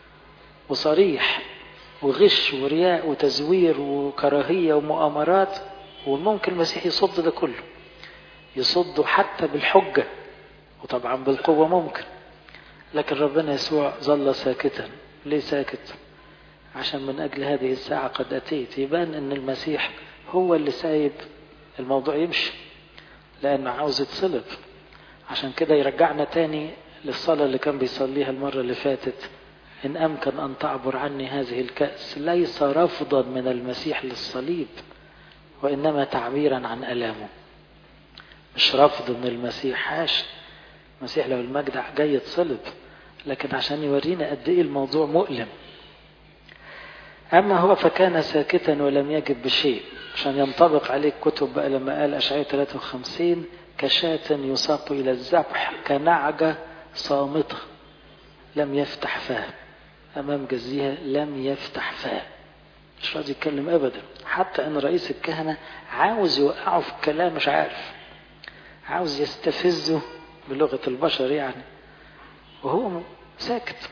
وصريح وغش ورياء وتزوير وكراهية ومؤامرات وممكن المسيح يصد ده كله يصده حتى بالحجة وطبعا بالقوة ممكن لكن ربنا يسوع ظل ساكتا ليه ساكت عشان من أجل هذه الساعة قد أتيت يبان أن المسيح هو اللي سايب الموضوع يمشي لأنه عاوز يتصلب عشان كده يرجعنا تاني للصلاة اللي كان بيصليها المرة اللي فاتت إن أمكن أن تعبر عني هذه الكأس ليس رفضا من المسيح للصليب وإنما تعبيرا عن ألامه مش رفض من المسيح حاش المسيح له المجد جاي يتصلب لكن عشان يورينا قد ايه الموضوع مؤلم اما هو فكان ساكتا ولم يجب بشيء عشان ينطبق عليه الكتب بقى لما قال اشعياء 53 كشاة يساق الى الذبح كنعجة صامتة لم يفتح فاه امام جزيها لم يفتح فاه مش راضي يتكلم ابدا حتى ان رئيس الكهنة عاوز يوقعه في الكلام مش عارف عاوز يستفزه بلغة البشر يعني وهو ساكت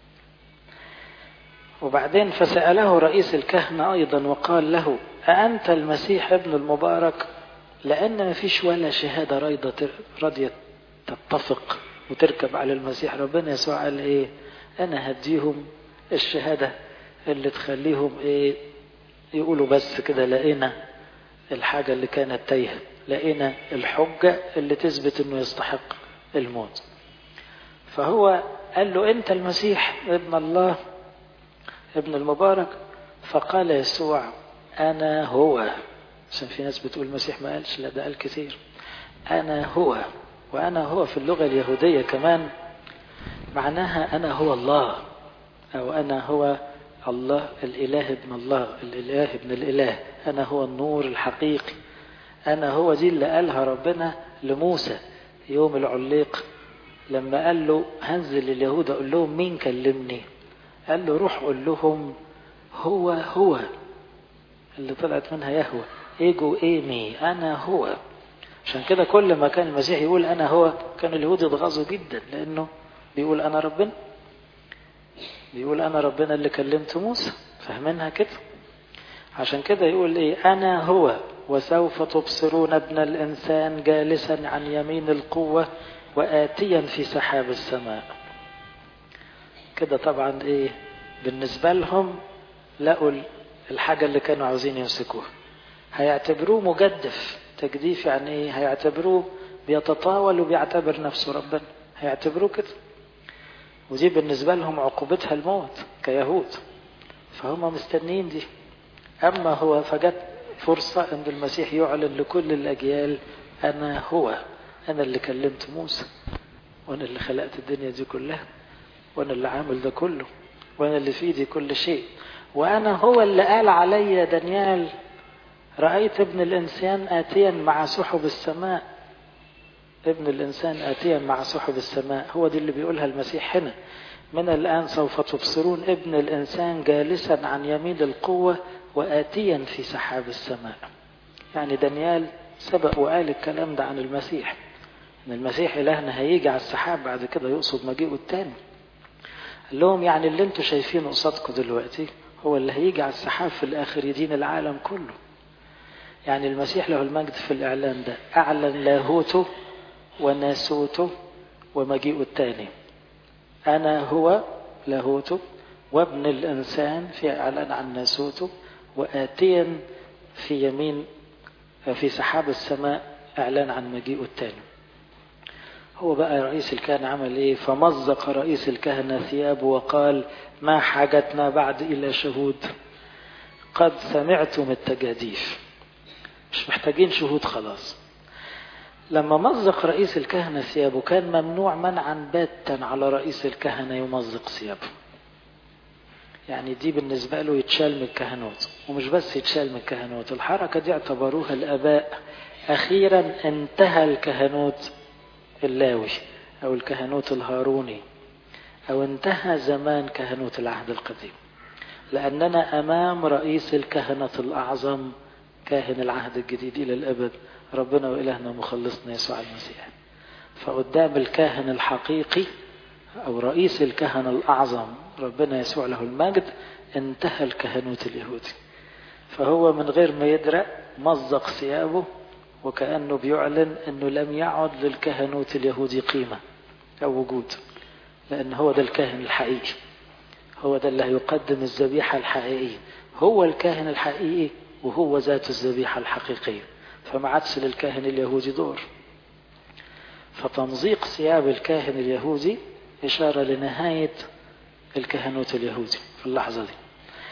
وبعدين فسأله رئيس الكهنة أيضا وقال له أأنت المسيح ابن المبارك لأن ما فيش ولا شهادة رايضة راضية تتفق وتركب على المسيح ربنا يسوع قال إيه أنا هديهم الشهادة اللي تخليهم إيه يقولوا بس كده لقينا الحاجة اللي كانت تايهة لقينا الحجة اللي تثبت انه يستحق الموت فهو قال له انت المسيح ابن الله ابن المبارك فقال يسوع انا هو عشان في ناس بتقول المسيح ما قالش لا ده قال كثير انا هو وانا هو في اللغة اليهودية كمان معناها انا هو الله او انا هو الله الاله ابن الله الاله ابن الاله انا هو النور الحقيقي أنا هو دي اللي قالها ربنا لموسى يوم العليق لما قال له هنزل اليهود أقول لهم مين كلمني قال له روح قول لهم هو هو اللي طلعت منها يهوى ايجو ايمي انا هو عشان كده كل ما كان المسيح يقول انا هو كان اليهود يتغاظوا جدا لانه بيقول انا ربنا بيقول انا ربنا اللي كلمت موسى فاهمينها كده عشان كده يقول ايه انا هو وسوف تبصرون ابن الانسان جالسا عن يمين القوه واتيا في سحاب السماء كده طبعا ايه بالنسبه لهم لقوا الحاجه اللي كانوا عاوزين يمسكوها هيعتبروه مجدف تجديف يعني ايه هيعتبروه بيتطاول وبيعتبر نفسه ربنا هيعتبروه كده ودي بالنسبه لهم عقوبتها الموت كيهود فهم مستنيين دي أما هو فجت فرصة أن المسيح يعلن لكل الأجيال أنا هو أنا اللي كلمت موسى وأنا اللي خلقت الدنيا دي كلها وأنا اللي عامل ده كله وأنا اللي في ايدي كل شيء وأنا هو اللي قال علي دانيال رأيت ابن الإنسان آتيا مع سحب السماء ابن الإنسان آتيا مع سحب السماء هو دي اللي بيقولها المسيح هنا من الآن سوف تبصرون ابن الإنسان جالسا عن يمين القوة وآتيا في سحاب السماء يعني دانيال سبق وقال الكلام ده عن المسيح ان المسيح إلهنا هيجي على السحاب بعد كده يقصد مجيئه التاني قال لهم يعني اللي انتوا شايفينه قصادكم دلوقتي هو اللي هيجي على السحاب في الآخر يدين العالم كله يعني المسيح له المجد في الإعلان ده أعلن لاهوته وناسوته ومجيئه الثاني أنا هو لاهوته وابن الإنسان في إعلان عن ناسوته وآتيا في يمين في سحاب السماء إعلان عن مجيئه الثاني هو بقى رئيس الكهنة عمل إيه فمزق رئيس الكهنة ثيابه وقال ما حاجتنا بعد إلى شهود قد سمعتم التجاديف مش محتاجين شهود خلاص لما مزق رئيس الكهنة ثيابه كان ممنوع منعا باتا على رئيس الكهنة يمزق ثيابه يعني دي بالنسبة له يتشال من الكهنوت ومش بس يتشال من الكهنوت الحركة دي اعتبروها الآباء أخيرا انتهى الكهنوت اللاوي أو الكهنوت الهاروني أو انتهى زمان كهنوت العهد القديم لأننا أمام رئيس الكهنة الأعظم كاهن العهد الجديد إلى الأبد ربنا وإلهنا مخلصنا يسوع المسيح فقدام الكاهن الحقيقي أو رئيس الكهنة الأعظم ربنا يسوع له المجد انتهى الكهنوت اليهودي فهو من غير ما يدرأ مزق ثيابه وكأنه بيعلن أنه لم يعد للكهنوت اليهودي قيمة أو وجود لأن هو ده الكاهن الحقيقي هو ده اللي هيقدم الذبيحة الحقيقية هو الكاهن الحقيقي وهو ذات الذبيحة الحقيقية فما عادش للكاهن اليهودي دور فتمزيق ثياب الكاهن اليهودي إشارة لنهاية الكهنوت اليهودي في اللحظة دي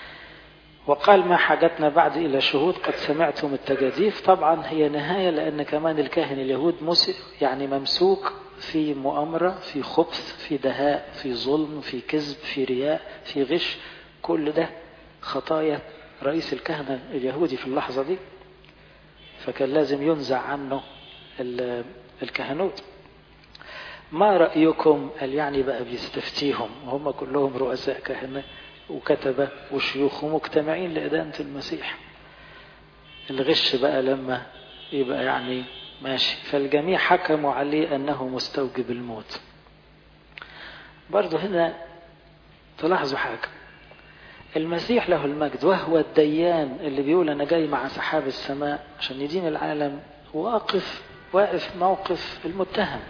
وقال ما حاجتنا بعد إلى شهود قد سمعتم التجاديف طبعا هي نهاية لأن كمان الكاهن اليهود يعني ممسوك في مؤامرة في خبث في دهاء في ظلم في كذب في رياء في غش كل ده خطايا رئيس الكهنة اليهودي في اللحظة دي فكان لازم ينزع عنه الكهنوت ما رأيكم قال يعني بقى بيستفتيهم وهم كلهم رؤساء كهنة وكتبة وشيوخ ومجتمعين لإدانة المسيح الغش بقى لما يبقى يعني ماشي فالجميع حكموا عليه أنه مستوجب الموت برضه هنا تلاحظوا حاجة المسيح له المجد وهو الديان اللي بيقول أنا جاي مع سحاب السماء عشان يدين العالم واقف واقف موقف المتهم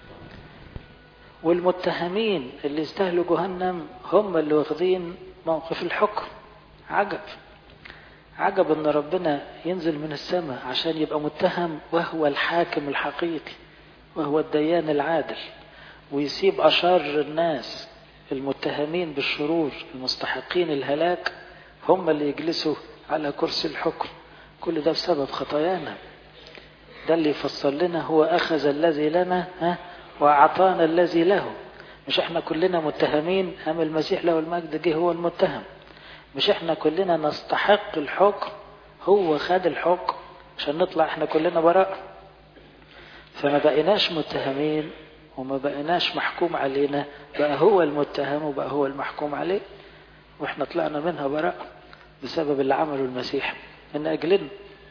والمتهمين اللي يستاهلوا جهنم هم اللي واخدين موقف الحكم عجب عجب ان ربنا ينزل من السماء عشان يبقى متهم وهو الحاكم الحقيقي وهو الديان العادل ويسيب اشر الناس المتهمين بالشرور المستحقين الهلاك هم اللي يجلسوا على كرسي الحكم كل ده بسبب خطايانا ده اللي يفسر لنا هو اخذ الذي لنا ها واعطانا الذي له مش احنا كلنا متهمين ام المسيح له المجد جه هو المتهم مش احنا كلنا نستحق الحكم هو خد الحكم عشان نطلع احنا كلنا براء فما بقيناش متهمين وما بقيناش محكوم علينا بقى هو المتهم وبقى هو المحكوم عليه واحنا طلعنا منها براء بسبب اللي عمله المسيح من اجلنا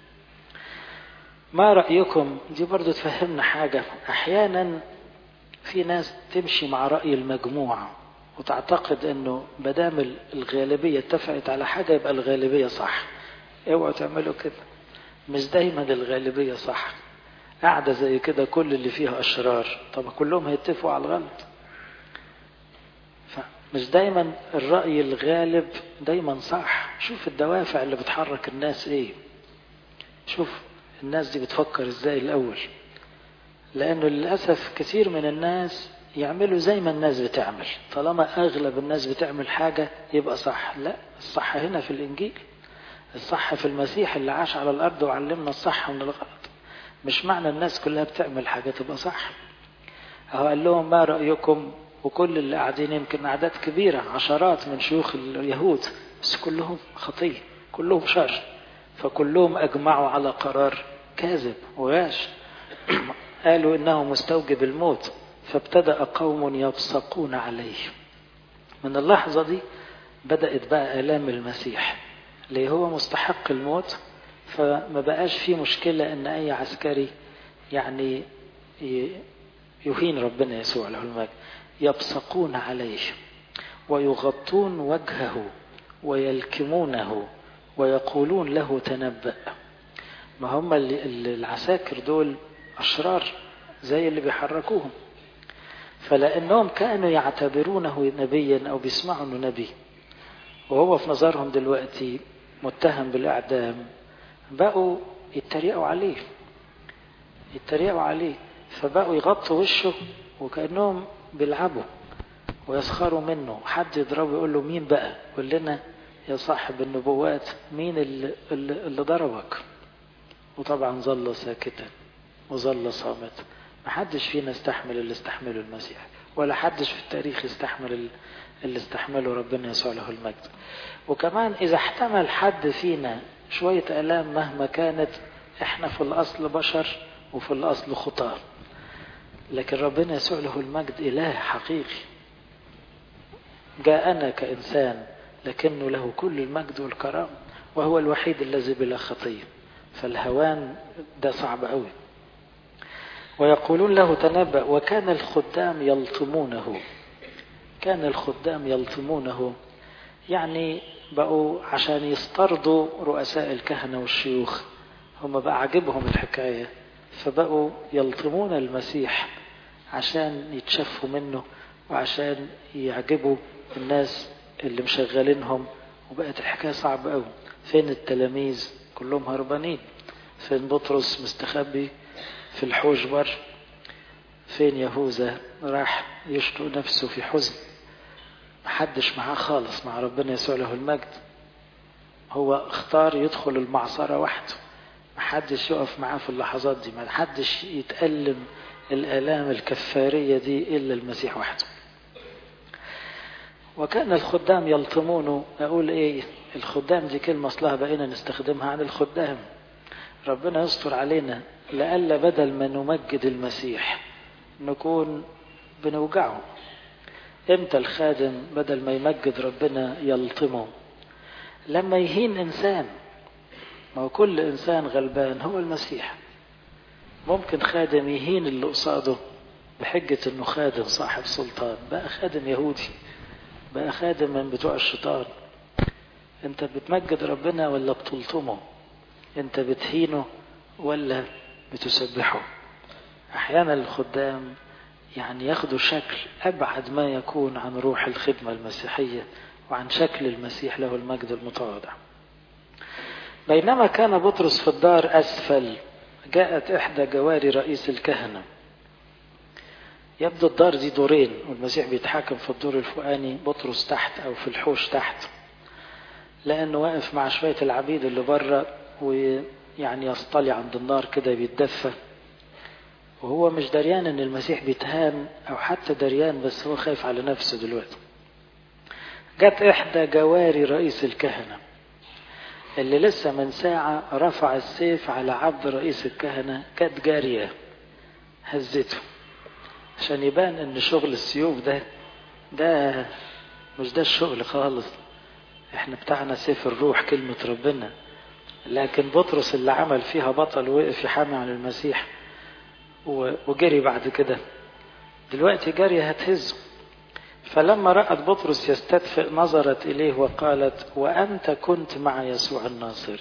ما رأيكم دي برضو تفهمنا حاجة احيانا في ناس تمشي مع رأي المجموعة وتعتقد انه مدام الغالبية اتفقت على حاجة يبقى الغالبية صح اوعوا تعملوا كده مش دايما الغالبية صح قاعدة زي كده كل اللي فيها أشرار طب كلهم هيتفقوا على الغلط مش دايما الرأي الغالب دايما صح شوف الدوافع اللي بتحرك الناس ايه شوف الناس دي بتفكر ازاي الأول لأنه للأسف كثير من الناس يعملوا زي ما الناس بتعمل طالما أغلب الناس بتعمل حاجة يبقى صح لا الصح هنا في الإنجيل الصح في المسيح اللي عاش على الأرض وعلمنا الصح من الغلط مش معنى الناس كلها بتعمل حاجة تبقى صح هو قال لهم ما رأيكم وكل اللي قاعدين يمكن أعداد كبيرة عشرات من شيوخ اليهود بس كلهم خطية كلهم شر فكلهم أجمعوا على قرار كاذب وغاش قالوا إنه مستوجب الموت فابتدأ قوم يبصقون عليه من اللحظة دي بدأت بقى آلام المسيح اللي هو مستحق الموت فما بقاش في مشكلة ان اي عسكري يعني يهين ربنا يسوع له المجد يبصقون عليه ويغطون وجهه ويلكمونه ويقولون له تنبأ ما هم العساكر دول أشرار زي اللي بيحركوهم فلأنهم كانوا يعتبرونه نبيا أو بيسمعوا أنه نبي وهو في نظرهم دلوقتي متهم بالإعدام بقوا يتريقوا عليه يتريقوا عليه فبقوا يغطوا وشه وكأنهم بيلعبوا ويسخروا منه حد يضربه يقول له مين بقى قول لنا يا صاحب النبوات مين اللي, اللي ضربك وطبعا ظل ساكتا وظل صامت ما حدش فينا استحمل اللي استحمله المسيح ولا حدش في التاريخ يستحمل اللي استحمله ربنا يسوع له المجد وكمان إذا احتمل حد فينا شوية آلام مهما كانت احنا في الأصل بشر وفي الأصل خطاة لكن ربنا يسوع له المجد إله حقيقي جاءنا كإنسان لكنه له كل المجد والكرام وهو الوحيد الذي بلا خطية فالهوان ده صعب قوي ويقولون له تنبأ وكان الخدام يلطمونه كان الخدام يلطمونه يعني بقوا عشان يسترضوا رؤساء الكهنة والشيوخ هم بقى عجبهم الحكاية فبقوا يلطمون المسيح عشان يتشفوا منه وعشان يعجبوا الناس اللي مشغلينهم وبقت الحكاية صعبة قوي فين التلاميذ كلهم هربانين فين بطرس مستخبي في الحوش بر فين يهوذا راح يشتو نفسه في حزن محدش معاه خالص مع ربنا يسوع له المجد هو اختار يدخل المعصرة وحده محدش يقف معاه في اللحظات دي محدش يتألم الآلام الكفارية دي إلا المسيح وحده وكان الخدام يلطمونه أقول إيه الخدام دي كلمة أصلها بقينا نستخدمها عن الخدام ربنا يستر علينا لألا بدل ما نمجد المسيح نكون بنوجعه امتى الخادم بدل ما يمجد ربنا يلطمه لما يهين انسان ما هو كل انسان غلبان هو المسيح ممكن خادم يهين اللي قصاده بحجة انه خادم صاحب سلطان بقى خادم يهودي بقى خادم من بتوع الشيطان انت بتمجد ربنا ولا بتلطمه انت بتهينه ولا بتسبحه احيانا الخدام يعني ياخدوا شكل ابعد ما يكون عن روح الخدمه المسيحيه وعن شكل المسيح له المجد المتواضع بينما كان بطرس في الدار اسفل جاءت احدى جواري رئيس الكهنه يبدو الدار دي دورين والمسيح بيتحاكم في الدور الفوقاني بطرس تحت او في الحوش تحت لانه واقف مع شويه العبيد اللي بره ويعني يصطلي عند النار كده بيتدفى وهو مش دريان ان المسيح بيتهان او حتى دريان بس هو خايف على نفسه دلوقتي جت احدى جواري رئيس الكهنه اللي لسه من ساعة رفع السيف على عبد رئيس الكهنة كانت جارية هزته عشان يبان ان شغل السيوف ده ده مش ده الشغل خالص احنا بتاعنا سيف الروح كلمة ربنا لكن بطرس اللي عمل فيها بطل وقف يحامي عن المسيح وجري بعد كده دلوقتي جري هتهزه فلما رأت بطرس يستدفئ نظرت إليه وقالت وأنت كنت مع يسوع الناصري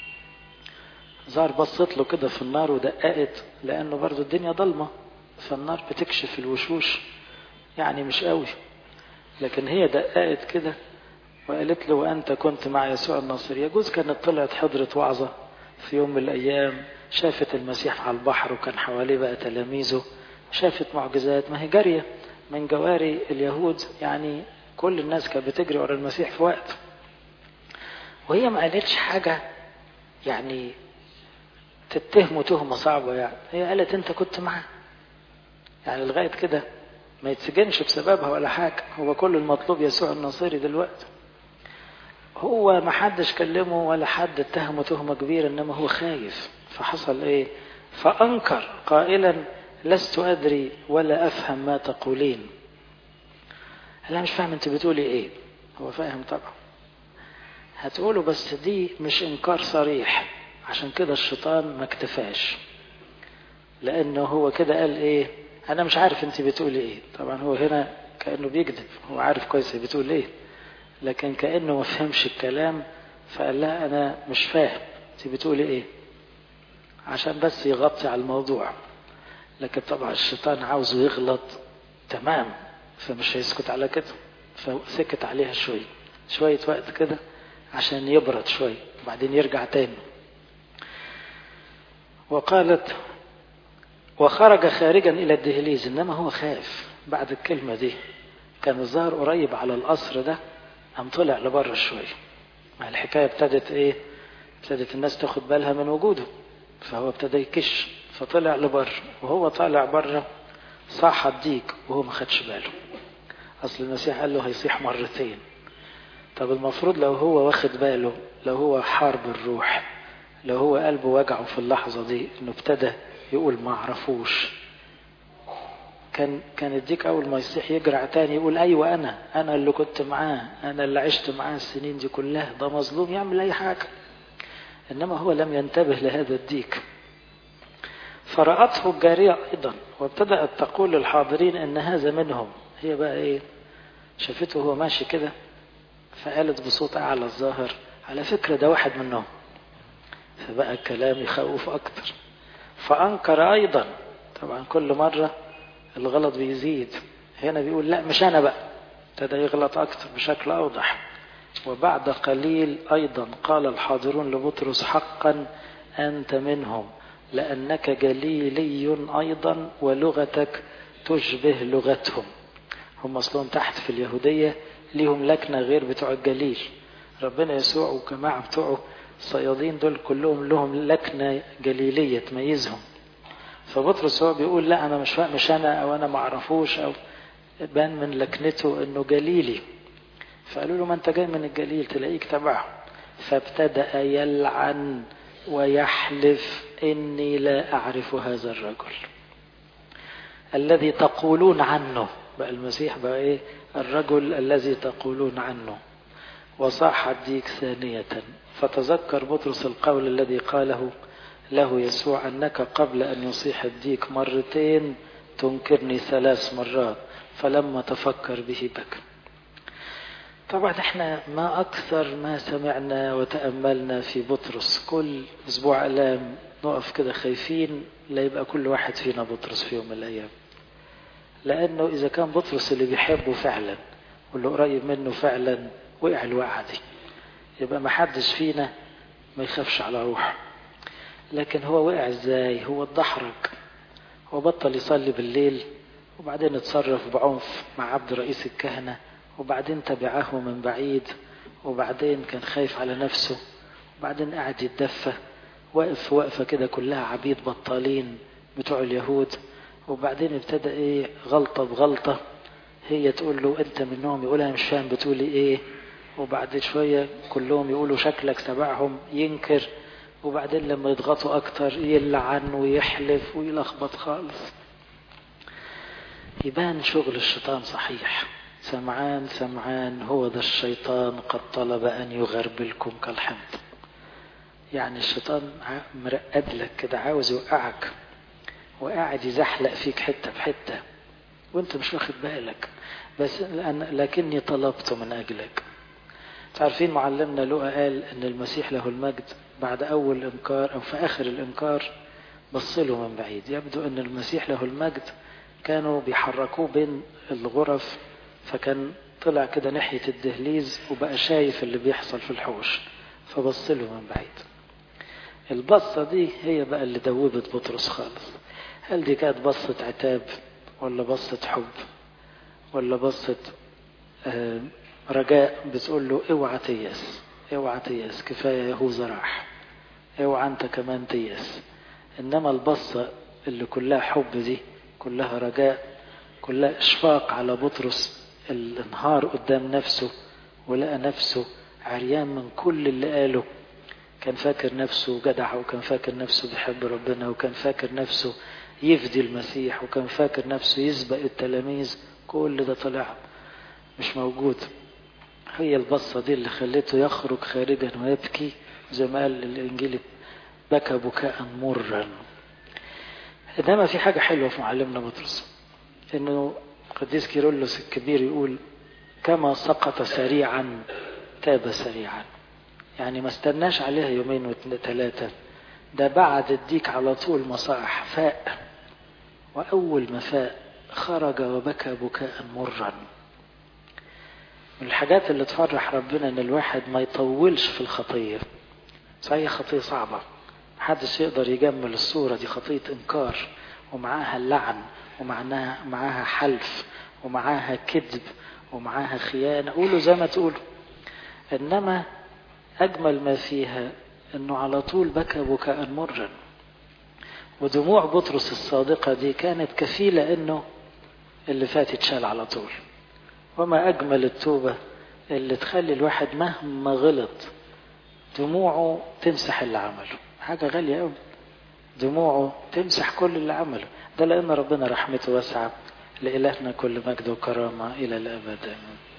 ظهر بصت له كده في النار ودققت لأنه برضو الدنيا ضلمة فالنار بتكشف الوشوش يعني مش قوي لكن هي دققت كده وقالت له وأنت كنت مع يسوع الناصري يجوز كانت طلعت حضرة وعظة في يوم من الأيام شافت المسيح على البحر وكان حواليه بقى تلاميذه شافت معجزات ما هي جارية من جواري اليهود يعني كل الناس كانت بتجري ورا المسيح في وقت وهي ما قالتش حاجة يعني تتهمه تهمة صعبة يعني هي قالت انت كنت معاه يعني لغاية كده ما يتسجنش بسببها ولا حاجة هو كل المطلوب يسوع الناصري دلوقتي هو ما حدش كلمه ولا حد اتهمه تهمة كبيرة انما هو خايف فحصل ايه فانكر قائلا لست ادري ولا افهم ما تقولين انا مش فاهم انت بتقولي ايه هو فاهم طبعا هتقوله بس دي مش انكار صريح عشان كده الشيطان ما اكتفاش لانه هو كده قال ايه انا مش عارف انت بتقولي ايه طبعا هو هنا كأنه بيكذب هو عارف كويس هي بتقول ايه لكن كأنه ما فهمش الكلام فقال لها أنا مش فاهم انت بتقولي ايه عشان بس يغطي على الموضوع لكن طبعا الشيطان عاوزه يغلط تمام فمش هيسكت على كده فسكت عليها شوية شوية وقت كده عشان يبرد شوية وبعدين يرجع تاني وقالت وخرج خارجا إلى الدهليز إنما هو خاف بعد الكلمة دي كان الظاهر قريب على القصر ده قام طلع لبره شوية مع الحكاية ابتدت إيه ابتدت الناس تاخد بالها من وجوده فهو ابتدى يكش فطلع لبره وهو طالع بره صاح الديك وهو ما خدش باله أصل المسيح قال له هيصيح مرتين طب المفروض لو هو واخد باله لو هو حار بالروح لو هو قلبه وجعه في اللحظة دي انه ابتدى يقول ما اعرفوش كان كان الديك اول ما يصيح يجرع تاني يقول ايوه انا انا اللي كنت معاه انا اللي عشت معاه السنين دي كلها ده مظلوم يعمل اي حاجة انما هو لم ينتبه لهذا الديك فرأته الجارية ايضا وابتدأت تقول للحاضرين ان هذا منهم هي بقى ايه شافته وهو ماشي كده فقالت بصوت اعلى الظاهر على فكرة ده واحد منهم فبقى الكلام يخوف اكتر فانكر ايضا طبعا كل مرة الغلط بيزيد هنا بيقول لا مش انا بقى ابتدى يغلط اكتر بشكل اوضح وبعد قليل ايضا قال الحاضرون لبطرس حقا انت منهم لانك جليلي ايضا ولغتك تشبه لغتهم هم اصلهم تحت في اليهودية ليهم لكنة غير بتوع الجليل ربنا يسوع وجماعة بتوعه الصيادين دول كلهم لهم لكنة جليلية تميزهم فبطرس هو بيقول لا انا مش مش انا او انا ما اعرفوش او بان من لكنته انه جليلي فقالوا له ما انت جاي من الجليل تلاقيك تبعه فابتدأ يلعن ويحلف اني لا اعرف هذا الرجل الذي تقولون عنه بقى المسيح بقى ايه الرجل الذي تقولون عنه وصاح الديك ثانية فتذكر بطرس القول الذي قاله له يسوع أنك قبل أن يصيح الديك مرتين تنكرني ثلاث مرات فلما تفكر به بكى طبعا احنا ما أكثر ما سمعنا وتأملنا في بطرس كل أسبوع ألام نقف كده خايفين لا يبقى كل واحد فينا بطرس في يوم من الأيام لأنه إذا كان بطرس اللي بيحبه فعلا واللي قريب منه فعلا وقع الوقعة دي يبقى ما حدش فينا ما يخافش على روحه لكن هو وقع ازاي هو اتدحرج هو بطل يصلي بالليل وبعدين اتصرف بعنف مع عبد رئيس الكهنة وبعدين تبعه من بعيد وبعدين كان خايف على نفسه وبعدين قاعد يتدفى واقف وقفة كده كلها عبيد بطالين بتوع اليهود وبعدين ابتدى ايه غلطة بغلطة هي تقول له انت منهم يقول انا مش فاهم بتقولي ايه وبعد شوية كلهم يقولوا شكلك تبعهم ينكر وبعدين لما يضغطوا اكتر يلعن ويحلف ويلخبط خالص يبان شغل الشيطان صحيح سمعان سمعان هو ذا الشيطان قد طلب ان يغربلكم كالحمض يعني الشيطان مرقد لك كده عاوز يوقعك وقاعد يزحلق فيك حته بحته وانت مش واخد بالك بس لكني طلبت من اجلك تعرفين معلمنا لقى قال ان المسيح له المجد بعد اول انكار او في اخر الانكار بص له من بعيد يبدو ان المسيح له المجد كانوا بيحركوه بين الغرف فكان طلع كده ناحية الدهليز وبقى شايف اللي بيحصل في الحوش فبص له من بعيد البصة دي هي بقى اللي دوبت بطرس خالص هل دي كانت بصة عتاب ولا بصة حب ولا بصة آه رجاء بتقول له اوعى تيأس اوعى تيأس كفاية يهوذا راح اوعى انت كمان تيأس انما البصة اللي كلها حب دي كلها رجاء كلها اشفاق على بطرس الانهار قدام نفسه ولقى نفسه عريان من كل اللي قاله كان فاكر نفسه جدع وكان فاكر نفسه بيحب ربنا وكان فاكر نفسه يفدي المسيح وكان فاكر نفسه يسبق التلاميذ كل ده طلع مش موجود هي البصة دي اللي خلته يخرج خارجا ويبكي زي ما قال الإنجيل بكى بكاء مرا إنما في حاجة حلوة في معلمنا بطرس إنه قديس كيرلس الكبير يقول كما سقط سريعا تاب سريعا يعني ما استناش عليها يومين وثلاثة ده بعد الديك على طول مصاح فاق وأول ما فاق خرج وبكى بكاء مرا من الحاجات اللي تفرح ربنا ان الواحد ما يطولش في الخطية صحيح خطية صعبة محدش يقدر يجمل الصورة دي خطية انكار ومعاها اللعن ومعاها معاها حلف ومعاها كذب ومعاها خيانة قولوا زي ما تقولوا انما اجمل ما فيها انه على طول بكى بكاء مرا ودموع بطرس الصادقة دي كانت كفيلة انه اللي فات يتشال على طول وما اجمل التوبة اللي تخلي الواحد مهما غلط دموعه تمسح اللي عمله حاجة غالية قوي دموعه تمسح كل اللي عمله ده لأن ربنا رحمته واسعة لإلهنا كل مجد وكرامة إلى الأبد آمين